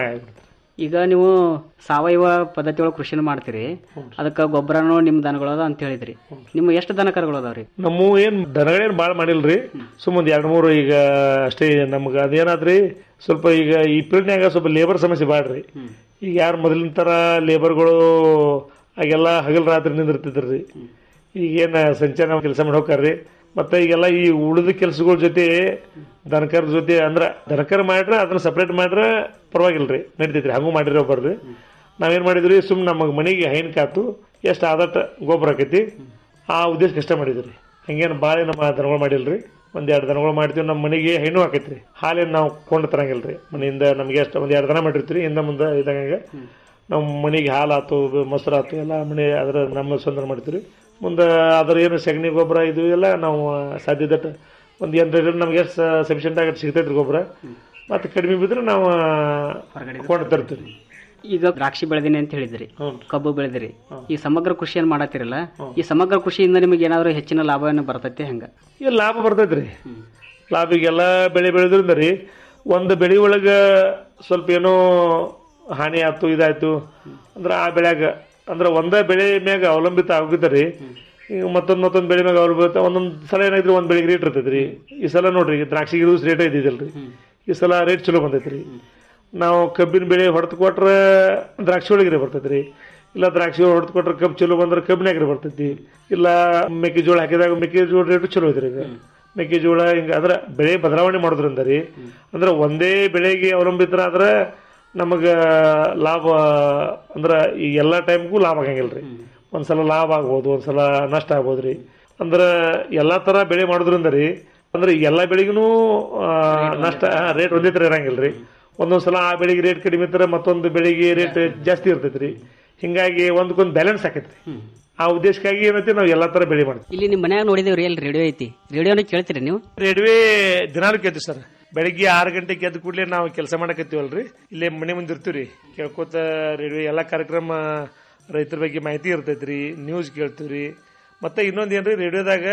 ಈಗ ನೀವು ಸಾವಯವ ಪದ್ಧತಿ ಒಳಗೆ ಕೃಷಿನ ಮಾಡ್ತೀರಿ ಅದಕ್ಕ ಗೊಬ್ಬರನು ನಿಮ್ ದನಗಳದ ಅಂತ ಹೇಳಿದ್ರಿ ನಿಮ್ಮ ಎಷ್ಟು ದನ ಕರುಗಳು ಅದಾವ್ರಿ ನಮ್ಮ ಏನ್ ದನಗಳೇನ್ ಬಾಳ್ ಮಾಡಿಲ್ರಿ ಸುಮ್ಮನೆ ಎರಡ್ ಮೂರು ಈಗ ಅಷ್ಟೇ ನಮ್ಗ ಅದೇನಾದ್ರಿ ಸ್ವಲ್ಪ ಈಗ ಈ ಪೀಳ್ನ್ಯಾಗ ಸ್ವಲ್ಪ ಲೇಬರ್ ಸಮಸ್ಯೆ ಬಾಳ್ರಿ ಈಗ ಯಾರು ಮೊದಲಿನ ತರ ಲೇಬರ್ಗಳು ಆಗೆಲ್ಲ ಹಗಲ್ ರಾತ್ರಿ ನಿಂದಿರ್ತಿದ್ರಿ ಈಗೇನ ಸಂಚಾರ ಕೆಲಸ ಮಾಡಿ ಹೋಗ್ತಾರ್ರಿ ಮತ್ತೆ ಈಗೆಲ್ಲ ಈ ಉಳಿದ ಕೆಲಸಗಳ ಜೊತೆ ದನಕರ ಜೊತೆ ಅಂದ್ರ ದನಕರ ಮಾಡ್ರ ಅದನ್ನ ಸಪ್ರೇಟ್ ಮಾಡ್ರ ಪರವಾಗಿಲ್ರಿ ನಡಿತೈತ್ರಿ ಹಂಗೂ ಮಾಡಿರಿ ಒಬ್ಬರ್ರಿ ನಾವೇನ್ ಮಾಡಿದ್ರಿ ಸುಮ್ ನಮಗ್ ಮನೆಗೆ ಹೈನ್ ಕಾತು ಎಷ್ಟು ಆದಟ್ಟ ಗೊಬ್ಬರ ಆಕೈತಿ ಆ ಉದ್ದೇಶಕ್ಕೆ ಇಷ್ಟ ಮಾಡಿದ್ರಿ ಹಂಗೇನು ಭಾಳ ನಮ್ಮ ದನಗಳು ಮಾಡಿಲ್ರಿ ಒಂದ್ ಎರಡು ದನಗಳು ಮಾಡ್ತೀವಿ ನಮ್ಮ ಮನೆಗೆ ಹೆಣ್ಣು ಹಾಕೈತ್ರಿ ಹಾಲೇನು ನಾವು ಕೊಂಡು ತರಂಗಿಲ್ರಿ ಮನೆಯಿಂದ ನಮ್ಗೆ ಎಷ್ಟು ಒಂದ್ ಎರಡು ದನ ಮಾಡಿರ್ತೀವಿ ಹಿಂದ ಮುಂದೆ ಇದ್ದಂಗ ನಮ್ಮ ಮನೆಗೆ ಹಾಲು ಆತು ಮೊಸರು ಆತು ಎಲ್ಲ ಮನೆ ಅದ್ರ ನಮ್ಮ ಸ್ವಂತ ಮಾಡ್ತೀವಿ ಮುಂದೆ ಅದ್ರ ಏನು ಸಗಣಿ ಗೊಬ್ಬರ ಇದು ಎಲ್ಲ ನಾವು ಸಾಧ್ಯದಟ್ಟು ಒಂದು ಎಂಟು ನಮ್ಗೆ ಎಷ್ಟು ಸಫಿಷಿಯಂಟ್ ಆಗಿ ಸಿಗ್ತೈತ್ರಿ ಗೊಬ್ಬರ ಮತ್ತೆ ಕಡಿಮೆ ಬಿದ್ರೆ ನಾವು ಕೊಂಡು ತರ್ತೀವಿ ಈಗ ದ್ರಾಕ್ಷಿ ಬೆಳೆದಿನಿ ಅಂತ ಹೇಳಿದ್ರಿ ಕಬ್ಬು ಬೆಳೆದಿರಿ ಈ ಸಮಗ್ರ ಕೃಷಿಯನ್ನು ಮಾಡತ್ತಿರಲ್ಲ ಈ ಸಮಗ್ರ ಕೃಷಿಯಿಂದ ನಿಮಗೆ ಏನಾದ್ರು ಹೆಚ್ಚಿನ ಲಾಭವನ್ನು ಬರ್ತೈತೆ ಹೆಂಗ ಈ ಲಾಭ ಬರ್ತೈತ್ರಿ ಲಾಭ ಈಗೆಲ್ಲ ಬೆಳೆ ಬೆಳೆದ್ರಿಂದ ರೀ ಒಂದು ಬೆಳೆ ಒಳಗ ಸ್ವಲ್ಪ ಏನೋ ಹಾನಿ ಆಯ್ತು ಇದಾಯ್ತು ಅಂದ್ರೆ ಆ ಬೆಳೆಯಾಗ ಅಂದ್ರೆ ಒಂದೇ ಬೆಳೆ ಮ್ಯಾಗ ಅವಲಂಬಿತ ಆಗಿದ್ದರಿ ಈಗ ಮತ್ತೊಂದು ಮತ್ತೊಂದು ಬೆಳೆ ಮ್ಯಾಗ ಅವ್ರು ಬೀಳ್ತಾ ಒಂದೊಂದು ಸಲ ಏನಾಯ್ತು ಒಂದು ಬೆಳೆಗೆ ರೇಟ್ ಇರ್ತೈತೆ ರೀ ಈ ಸಲ ನೋಡ್ರಿ ಈಗ ದ್ರಾಕ್ಷಿಗೆ ಇರೋದು ರೇಟ್ ಇದ್ದಿದ್ದಲ್ರಿ ಈ ಸಲ ರೇಟ್ ಚಲೋ ಬಂದೈತೆ ರೀ ನಾವು ಕಬ್ಬಿನ ಬೆಳೆ ಹೊಡೆದು ಕೊಟ್ರೆ ದ್ರಾಕ್ಷಿ ಒಳಗೆ ಬರ್ತೈತೆ ರೀ ಇಲ್ಲ ದ್ರಾಕ್ಷಿ ಹೊಡೆದು ಕೊಟ್ರೆ ಕಬ್ಬು ಚಲೋ ಬಂದ್ರೆ ಕಬ್ಬಿನಾಗ್ರಿ ಬರ್ತೈತಿ ಇಲ್ಲ ಮೆಕ್ಕೆಜೋಳ ಹಾಕಿದಾಗ ಮೆಕ್ಕೆಜೋಳ ರೇಟು ಚಲೋ ಐತ್ರಿ ಈಗ ಮೆಕ್ಕೆಜೋಳ ಹಿಂಗ ಅಂದ್ರೆ ಬೆಳೆ ಬದಲಾವಣೆ ಮಾಡೋದ್ರಿಂದ ರೀ ಅಂದ್ರೆ ಒಂದೇ ಬೆಳೆಗೆ ಅವಲಂಬಿತರಾದ್ರೆ ನಮಗ ಲಾಭ ಅಂದ್ರ ಈ ಎಲ್ಲಾ ಟೈಮ್ಗೂ ಲಾಭ ಆಗಂಗಿಲ್ಲ ರೀ ಒಂದ್ಸಲ ಲಾಭ ಆಗ್ಬೋದು ಒಂದ್ಸಲ ನಷ್ಟ ಆಗ್ಬೋದು ರೀ ಅಂದ್ರ ಎಲ್ಲಾ ತರ ಬೆಳೆ ಮಾಡೋದ್ರಿಂದ ರೀ ಅಂದ್ರೆ ಎಲ್ಲಾ ಬೆಳೆಗೂ ನಷ್ಟ ರೇಟ್ ಒಂದೇ ತರ ಇರಂಗಿಲ್ಲ ರೀ ಒಂದೊಂದ್ಸಲ ಆ ಬೆಳೆಗೆ ರೇಟ್ ಕಡಿಮೆ ಇರ್ತಾರೆ ಮತ್ತೊಂದು ಬೆಳೆಗೆ ರೇಟ್ ಜಾಸ್ತಿ ಇರ್ತೈತಿ ರೀ ಹಿಂಗಾಗಿ ಒಂದಕ್ಕೊಂದು ಬ್ಯಾಲೆನ್ಸ್ ಆಕೈತ್ರಿ ಆ ಉದ್ದೇಶಕ್ಕಾಗಿ ಏನೈತಿ ನಾವು ಎಲ್ಲಾ ತರ ಬೆಳೆ ಮಾಡ್ತೀವಿ ಇಲ್ಲಿ ನಿಮ್ಮ ಮನ್ಯಾಗ ನೋಡಿದೇವ್ರಿ ಎಲ್ಲಿ ರೇಡಿಯೋ ಐತಿ ರೇಡಿಯೋನ ಕೇಳ್ತೀರಿ ನೀವು ರೇಡಿಯೋ ದಿನಾಲು ಕೇಳ್ತೀವಿ ಸರ್ ಬೆಳಿಗ್ಗೆ ಆರು ಗಂಟೆಗೆ ಎದ್ದ ಕೂಡಲೇ ನಾವು ಕೆಲಸ ಮಾಡಕತ್ತೀವಲ್ರಿ ಇಲ್ಲೇ ಮನೆ ಮುಂದೆ ಇರ್ತೀವ್ರಿ ಕೇಳ್ಕೊತ ರೇಡಿಯೋ ಎಲ್ಲಾ ಕಾರ್ಯಕ್ರಮ ರೈತರ ಬಗ್ಗೆ ಮಾಹಿತಿ ಇರ್ತೈತ್ರಿ ನ್ಯೂಸ್ ಕೇಳ್ತೀವ್ರಿ ಮತ್ತೆ ಇನ್ನೊಂದ್ ಏನ್ರಿ ರೇಡಿಯೋದಾಗ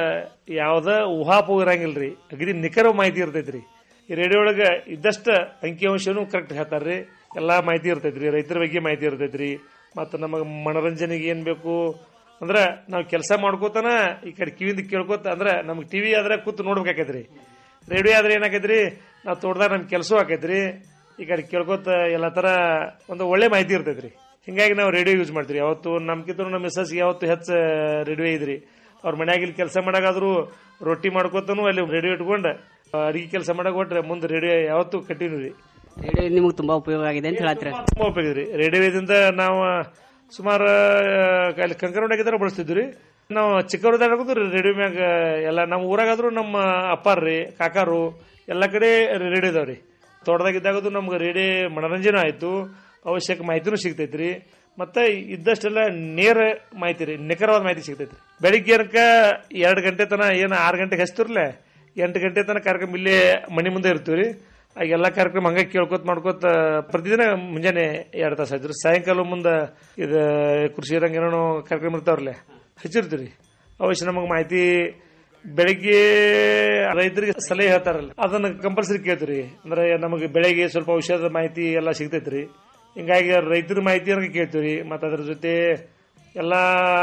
ಯಾವ್ದ ಊಹಾಪೋಹ ಇರಂಗಿಲ್ರಿ ಅಗದಿ ನಿಖರ ಮಾಹಿತಿ ಇರ್ತೈತ್ರಿ ಈ ರೇಡಿಯೋ ಒಳಗ ಇದ್ದಷ್ಟ ಅಂಕಿಅಂಶನು ಕರೆಕ್ಟ್ ಹೇಳ್ತಾರ್ರಿ ಎಲ್ಲಾ ಮಾಹಿತಿ ಇರ್ತೈತ್ರಿ ರೈತರ ಬಗ್ಗೆ ಮಾಹಿತಿ ಇರ್ತೈತ್ರಿ ಮತ್ತ ನಮಗ ಮನೋರಂಜನೆಗೆ ಏನ್ ಬೇಕು ಅಂದ್ರ ನಾವ್ ಕೆಲಸ ಮಾಡ್ಕೋತಾನ ಈ ಕಡೆ ಕಿವಿಂದ ಕೇಳ್ಕೊತ ಅಂದ್ರ ನಮ್ಗ್ ಟಿವಿ ಆದ್ರೆ ಕೂತ್ ನೋಡ್ಬೇಕಾಕೈತ್ರಿ ರೇಡಿಯೋ ಆದ್ರೆ ಏನಾಕೈತ್ರಿ ನಾವ್ ತೋಟದಾಗ ನಮ್ ಕೆಲಸ ಆಕೈತ್ರಿ ಈ ಕಡೆ ಕೇಳ್ಕೊತ ಎಲ್ಲಾ ತರ ಒಂದು ಒಳ್ಳೆ ಮಾಹಿತಿ ಇರ್ತೈತ್ರಿ ಹಿಂಗಾಗಿ ನಾವು ರೇಡಿಯೋ ಯೂಸ್ ಮಾಡ್ತೀವಿ ಯಾವತ್ತು ನಮ್ಕಿಂತ ನಮ್ಮ ಮಿಸ್ಸಸ್ ಯಾವತ್ತು ಹೆಚ್ಚ ರೇಡಿಯೋ ಇದ್ರಿ ಅವ್ರ ಮನ್ಯಾಗ ಇಲ್ಲಿ ಕೆಲಸ ಮಾಡಾಗಾದ್ರು ರೊಟ್ಟಿ ಮಾಡ್ಕೊತನು ಅಲ್ಲಿ ರೇಡಿಯೋ ಇಟ್ಕೊಂಡ ಅಡಿಗೆ ಕೆಲಸ ಮಾಡಕ್ ಕೊಟ್ರೆ ಮುಂದೆ ರೇಡಿಯೋ ಯಾವತ್ತು ಕಂಟಿನ್ಯೂ ರೀ ರೇಡಿಯೋ ನಿಮಗೆ ತುಂಬಾ ಉಪಯೋಗ ಆಗಿದೆ ಅಂತ ಹೇಳ್ತೀರ ತುಂಬಾ ಉಪಯೋಗ ರೀ ರೇಡಿಯೋದಿಂದ ನಾವು ಸುಮಾರು ಅಲ್ಲಿ ಕಂಕರೊಂಡಾಗಿದ್ದಾರೆ ಬಳಸ್ತಿದ್ವಿ ರೀ ನಾವು ಚಿಕ್ಕವ್ರದಾಗ ರೇಡಿಯೋ ಮ್ಯಾಗ ಎಲ್ಲ ನಮ್ಮ ಊರಾಗಾದ್ರು ನಮ್ಮ ಅಪ್ಪಾರ್ರಿ ಕಾಕಾರು ಎಲ್ಲ ಕಡೆ ರೇಡಿಯೋ ಇದಾವ್ರಿ ತೋಟದಾಗಿದ್ದಾಗದು ನಮ್ಗೆ ರೇಡಿಯೋ ಮನರಂಜನೆ ಆಯ್ತು ಅವಶ್ಯಕ ಮಾಹಿತಿನೂ ಸಿಗ್ತೈತ್ರಿ ಮತ್ತೆ ಇದ್ದಷ್ಟೆಲ್ಲ ನೇರ ಮಾಹಿತಿ ರೀ ನಿಖರವಾದ ಮಾಹಿತಿ ಸಿಗ್ತೈತ್ರಿ ಬೆಳಿಗ್ಗೆ ಏನಕ್ಕ ಎರಡು ಗಂಟೆ ತನ ಏನು ಆರು ಗಂಟೆಗೆ ಹಚ್ತಿರ್ಲೆ ಎಂಟು ಗಂಟೆ ತನಕ ಕಾರ್ಯಕ್ರಮ ಇಲ್ಲೇ ಮನೆ ಮುಂದೆ ಇರ್ತೀವ್ರಿ ಆಗ ಎಲ್ಲಾ ಕಾರ್ಯಕ್ರಮ ಹಂಗ ಕೇಳ್ಕೊತ ಮಾಡ್ಕೊತ ಪ್ರತಿದಿನ ಮುಂಜಾನೆ ಎರಡು ತಾಸು ಆಯ್ತು ಸಾಯಂಕಾಲ ಮುಂದ ಇದು ಕೃಷಿ ಇರಂಗ ಏನೋ ಕಾರ್ಯಕ್ರಮ ಇರ್ತಾವ್ರಲ್ಲ ಹಚ್ಚಿರ್ತೀರಿ ಅವಶ್ಯ ನಮಗೆ ಮಾಹಿತಿ ಬೆಳಿಗ್ಗೆ ರೈತರಿಗೆ ಸಲಹೆ ಹೇಳ್ತಾರಲ್ಲ ಅದನ್ನ ಕಂಪಲ್ಸರಿ ಕೇಳ್ತೀರಿ ಅಂದ್ರೆ ನಮಗೆ ಬೆಳೆಗೆ ಸ್ವಲ್ಪ ಔಷಧ ಮಾಹಿತಿ ಎಲ್ಲ ಸಿಗ್ತೈತ್ರಿ ಹಿಂಗಾಗಿ ರೈತರ ಮಾಹಿತಿ ಅನ್ನೋಕೆ ಕೇಳ್ತೀವಿ ಮತ್ತು ಅದ್ರ ಜೊತೆ ಎಲ್ಲಾ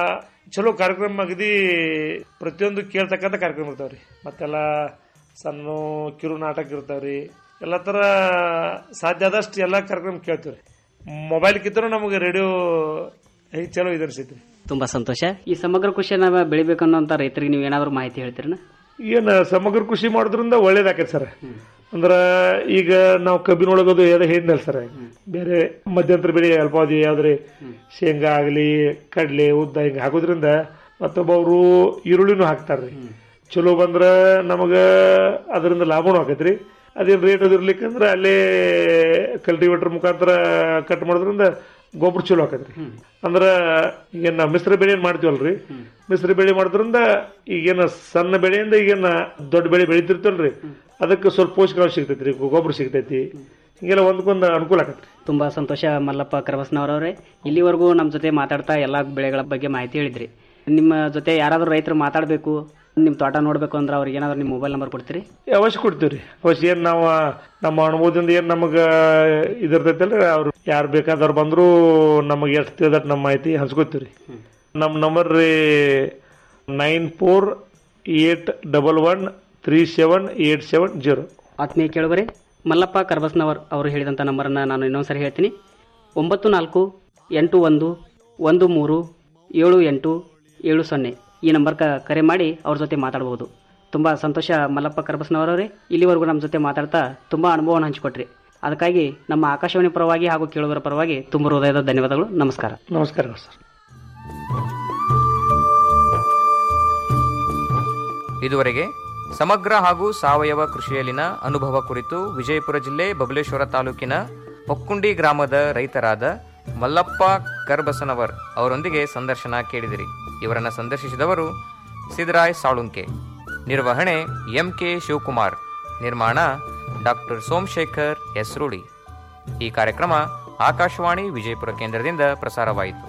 ಚಲೋ ಕಾರ್ಯಕ್ರಮ ಅಗದಿ ಪ್ರತಿಯೊಂದು ಕೇಳ್ತಕ್ಕಂಥ ಕಾರ್ಯಕ್ರಮ ಇರ್ತಾವ್ರಿ ಮತ್ತೆಲ್ಲ ಸಣ್ಣ ಕಿರು ನಾಟಕ ಇರ್ತಾವ್ರಿ ಎಲ್ಲ ತರ ಸಾಧ್ಯ ಆದಷ್ಟು ಎಲ್ಲ ಕಾರ್ಯಕ್ರಮ ಕೇಳ್ತೀವ್ರಿ ಮೊಬೈಲ್ ಕಿತ್ತರೂ ನಮಗೆ ರೇಡಿಯೋ ಚಲೋ ಇದು ಅನ್ಸೈತ್ರಿ ತುಂಬಾ ಸಂತೋಷ ಈ ಸಮಗ್ರ ಕೃಷಿಯನ್ನ ಬೆಳಿಬೇಕನ್ನೋಂತ ರೈತರಿಗೆ ನೀವು ಏನಾದ್ರು ಮಾಹಿತಿ ಹೇಳ್ತೀರನ ಏನ್ ಸಮಗ್ರ ಕೃಷಿ ಮಾಡೋದ್ರಿಂದ ಒಳ್ಳೇದಾಕೈತಿ ಸರ್ ಅಂದ್ರ ಈಗ ನಾವು ಕಬ್ಬಿನೊಳಗದು ಯಾವ್ದು ಹೇಳಿದ್ನಲ್ಲ ಸರ್ ಬೇರೆ ಮಧ್ಯಂತರ ಬೆಳೆ ಅಲ್ಪಾವಧಿ ಯಾವ್ದ್ರಿ ಶೇಂಗಾ ಆಗಲಿ ಕಡ್ಲೆ ಉದ್ದ ಹಿಂಗ ಹಾಕೋದ್ರಿಂದ ಮತ್ತೊಬ್ಬರು ಈರುಳ್ಳಿನೂ ಹಾಕ್ತಾರ್ರಿ ಚಲೋ ಬಂದ್ರ ನಮಗ ಅದರಿಂದ ಲಾಭನೂ ಆಕೈತ್ರಿ ಅದೇನ್ ರೇಟ್ ಅದಿರ್ಲಿಕ್ಕಂದ್ರ ಅಲ್ಲೇ ಕಲ್ಟಿವೇಟರ್ ಮುಖಾಂತರ ಕಟ್ ಮಾಡೋದ್ರಿಂದ ಗೊಬ್ಬರ ಚಲೋ ಆಕೈತ್ರಿ ಅಂದ್ರ ಈಗೇನ್ ನಾವ್ ಮಿಶ್ರ ಬೆಳೆ ಏನ್ ಮಾಡ್ತೀವಲ್ರಿ ಮಿಶ್ರ ಬೆಳೆ ಮಾಡೋದ್ರಿಂದ ಈಗೇನ ಸಣ್ಣ ಬೆಳೆಯಿಂದ ಈಗೇನ ದೊಡ್ಡ ಬೆಳೆ ಬೆಳಿತಿರ್ತಲ್ರಿ ಅದಕ್ಕೆ ಸ್ವಲ್ಪ ಪೋಷಕಾಂಶ ಸಿಗ್ತೈತ್ರಿ ಗೊಬ್ಬರ ಸಿಗ್ತೈತಿ ಹಿಂಗೆಲ್ಲ ಒಂದಕ್ಕೊಂದು ಅನುಕೂಲ ಆಗತ್ರಿ ತುಂಬಾ ಸಂತೋಷ ಮಲ್ಲಪ್ಪ ಕರಬಸ್ನವರವ್ರೆ ಇಲ್ಲಿವರೆಗೂ ನಮ್ಮ ಜೊತೆ ಮಾತಾಡ್ತಾ ಎಲ್ಲಾ ಬೆಳೆಗಳ ಬಗ್ಗೆ ಮಾಹಿತಿ ಹೇಳಿದ್ರಿ ನಿಮ್ಮ ಜೊತೆ ಯಾರಾದ್ರೂ ರೈತರು ಮಾತಾಡಬೇಕು ನಿಮ್ ತೋಟ ನೋಡ್ಬೇಕು ಅಂದ್ರೆ ಅವ್ರಿಗೆ ಏನಾದ್ರು ನಿಮ್ಮ ಮೊಬೈಲ್ ನಂಬರ್ ಕೊಡ್ತೀರಿ ಅವಶ್ಯ ಕೊಡ್ತೀವ್ರಿ ಅವಶ್ಯ ಏನ್ ನಾವು ನಮ್ಮ ಅನುಭವದಿಂದ ಏನ್ ನಮಗ ಇದಿರ್ತೈತಲ್ರಿ ಅವ್ರು ಯಾರು ಬೇಕಾದವ್ರು ಬಂದ್ರು ನಮಗೆ ಎಷ್ಟು ತಿಳಿದಟ್ ನಮ್ಮ ಮಾಹಿತಿ ಹಂಚ್ಕೋತೀವ್ರಿ ನಮ್ಮ ನಂಬರ್ ರೀ nine four eight double one three seven eight seven zero ಆತ್ಮೀಯ ಕೇಳುವರೆ ಮಲ್ಲಪ್ಪ ಕರ್ಬಸ್ನವರ್ ಅವರು ಹೇಳಿದಂಥ ನಂಬರನ್ನು ನಾನು ಇನ್ನೊಂದ್ಸರಿ ಹೇಳ್ತೀನಿ ಒಂಬತ್ತು ನಾಲ್ಕು ಎಂಟು ಒಂದು ಒಂದು ಮೂರು ಏಳು ಎಂಟು ಏಳು ಸೊನ್ನೆ ಈ ನಂಬರ್ಗೆ ಕರೆ ಮಾಡಿ ಅವ್ರ ಜೊತೆ ಮಾತಾಡ್ಬೋದು ತುಂಬ ಸಂತೋಷ ಮಲ್ಲಪ್ಪ ಕರ್ಬಸ್ನವರವರೇ ಇಲ್ಲಿವರೆಗೂ ನಮ್ಮ ಜೊತೆ ಮಾತಾಡ್ತಾ ತುಂಬ ಅನುಭವವನ್ನು ಹಂಚಿಕೊಟ್ರಿ ಅದಕ್ಕಾಗಿ ನಮ್ಮ ಆಕಾಶವಾಣಿ ಪರವಾಗಿ ಹಾಗೂ ಕೇಳುಗರ ಪರವಾಗಿ ತುಂಬ ಹೃದಯದ ಧನ್ಯವಾದಗಳು ನಮಸ್ಕಾರ ನಮಸ್ಕಾರ ಸರ್ ಇದುವರೆಗೆ ಸಮಗ್ರ ಹಾಗೂ ಸಾವಯವ ಕೃಷಿಯಲ್ಲಿನ ಅನುಭವ ಕುರಿತು ವಿಜಯಪುರ ಜಿಲ್ಲೆ ಬಬಲೇಶ್ವರ ತಾಲೂಕಿನ ಹೊಕ್ಕುಂಡಿ ಗ್ರಾಮದ ರೈತರಾದ ಮಲ್ಲಪ್ಪ ಕರ್ಬಸನವರ್ ಅವರೊಂದಿಗೆ ಸಂದರ್ಶನ ಕೇಳಿದಿರಿ ಇವರನ್ನ ಸಂದರ್ಶಿಸಿದವರು ಸಿದ್ದರಾಯ್ ಸಾಳುಂಕೆ ನಿರ್ವಹಣೆ ಎಂಕೆ ಶಿವಕುಮಾರ್ ನಿರ್ಮಾಣ ಡಾಕ್ಟರ್ ಸೋಮಶೇಖರ್ ಎಸ್ರುಳಿ ಈ ಕಾರ್ಯಕ್ರಮ ಆಕಾಶವಾಣಿ ವಿಜಯಪುರ ಕೇಂದ್ರದಿಂದ ಪ್ರಸಾರವಾಯಿತು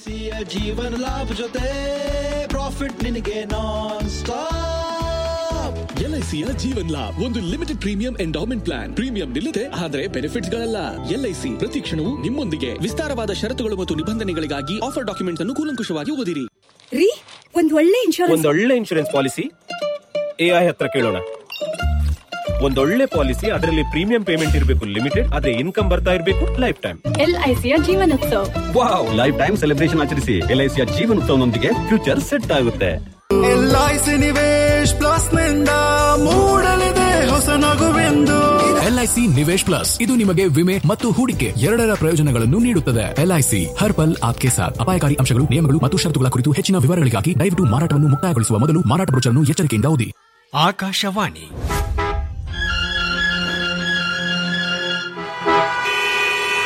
ಎಲ್ಐಸಿಯ ಜೀವನ ಲಾಭ ಜೊತೆ ಪ್ರಾಫಿಟ್ ನಿನಗೆ ನಾನ್ ಸ್ಟಾಪ್ ಎಲ್ಐಸಿಯ ಜೀವನ್ ಲಾಭ್ ಒಂದು limited premium endowment plan premium ನಿಲ್ಲದೆ ಆದರೆ ಬೆನಿಫಿಟ್ಸ್ ಗಳಲ್ಲ ಎಲ್ಐಸಿ ಪ್ರತಿ ಕ್ಷಣವೂ ನಿಮ್ಮೊಂದಿಗೆ ವಿಸ್ತಾರವಾದ ಷರತ್ತುಗಳು ಮತ್ತು ನಿಬಂಧನೆಗಳಿಗಾಗಿ ಆಫರ್ ಡಾಕ್ಯುಮೆಂಟ್ಸ್ ಅನ್ನು ಕೂಲಂಕುಷವಾಗಿ ಓದಿರಿ ರೀ ಒಂದ್ ಒಳ್ಳೆ ಇನ್ಶೂರೆನ್ಸ್ ಒಂದೊಳ್ಳೆ ಇನ್ಶೂರೆನ್ಸ್ ಪಾಲಿಸಿ ಎಐ ಹತ್ರ ಕೇಳೋಣ ಒಂದೊಳ್ಳೆ ಪಾಲಿಸಿ ಅದರಲ್ಲಿ ಪ್ರೀಮಿಯಂ ಪೇಮೆಂಟ್ ಇರಬೇಕು ಲಿಮಿಟೆಡ್ ಆದ್ರೆ ಇನ್ಕಮ್ ಬರ್ತಾ ಇರಬೇಕು ಲೈಫ್ ಟೈಮ್ ಎಲ್ಐಸಿಯ Jeevanotsav wow lifetime celebration ಆಚರಿಸಿ ಎಲ್ಐಸಿಯ ಜೀವನೋತ್ಸವನೊಂದಿಗೆ ಫ್ಯೂಚರ್ ಸೆಟ್ ಆಗುತ್ತೆ ಎಲ್ಐಸಿ ನಿವೇಶ್ ಪ್ಲಸ್ ನಿಂದ ಮೂಡಲಿದೆ ಹೊಸ ನಗುವೆಂದು ಎಲ್ಐಸಿ ನಿವೇಶ್ ಪ್ಲಸ್ ಇದು ನಿಮಗೆ ವಿಮೆ ಮತ್ತು ಹೂಡಿಕೆ ಎರಡರ ಪ್ರಯೋಜನಗಳನ್ನು ನೀಡುತ್ತದೆ ಎಲ್ಐಸಿ ಹರ್ ಪಲ್ ಆಪ್ಕೆ ಸಾಥ್ ಅಪಾಯಕಾರಿ ಅಂಶಗಳು ನಿಯಮಗಳು ಮತ್ತು ಷರತ್ತುಗಳ ಕುರಿತು ಹೆಚ್ಚಿನ ವಿವರಗಳಿಗಾಗಿ ದಯವಿಟ್ಟು ಮಾರಾಟವನ್ನು ಮುಕ್ತಾಯಗೊಳಿಸುವ ಮೊದಲು ಮಾರಾಟ ಬ್ರೋಚರ್ನ್ನು ಎಚ್ಚರಿಕೆಯಿಂದ ಓದಿ ಆಕಾಶವಾಣಿ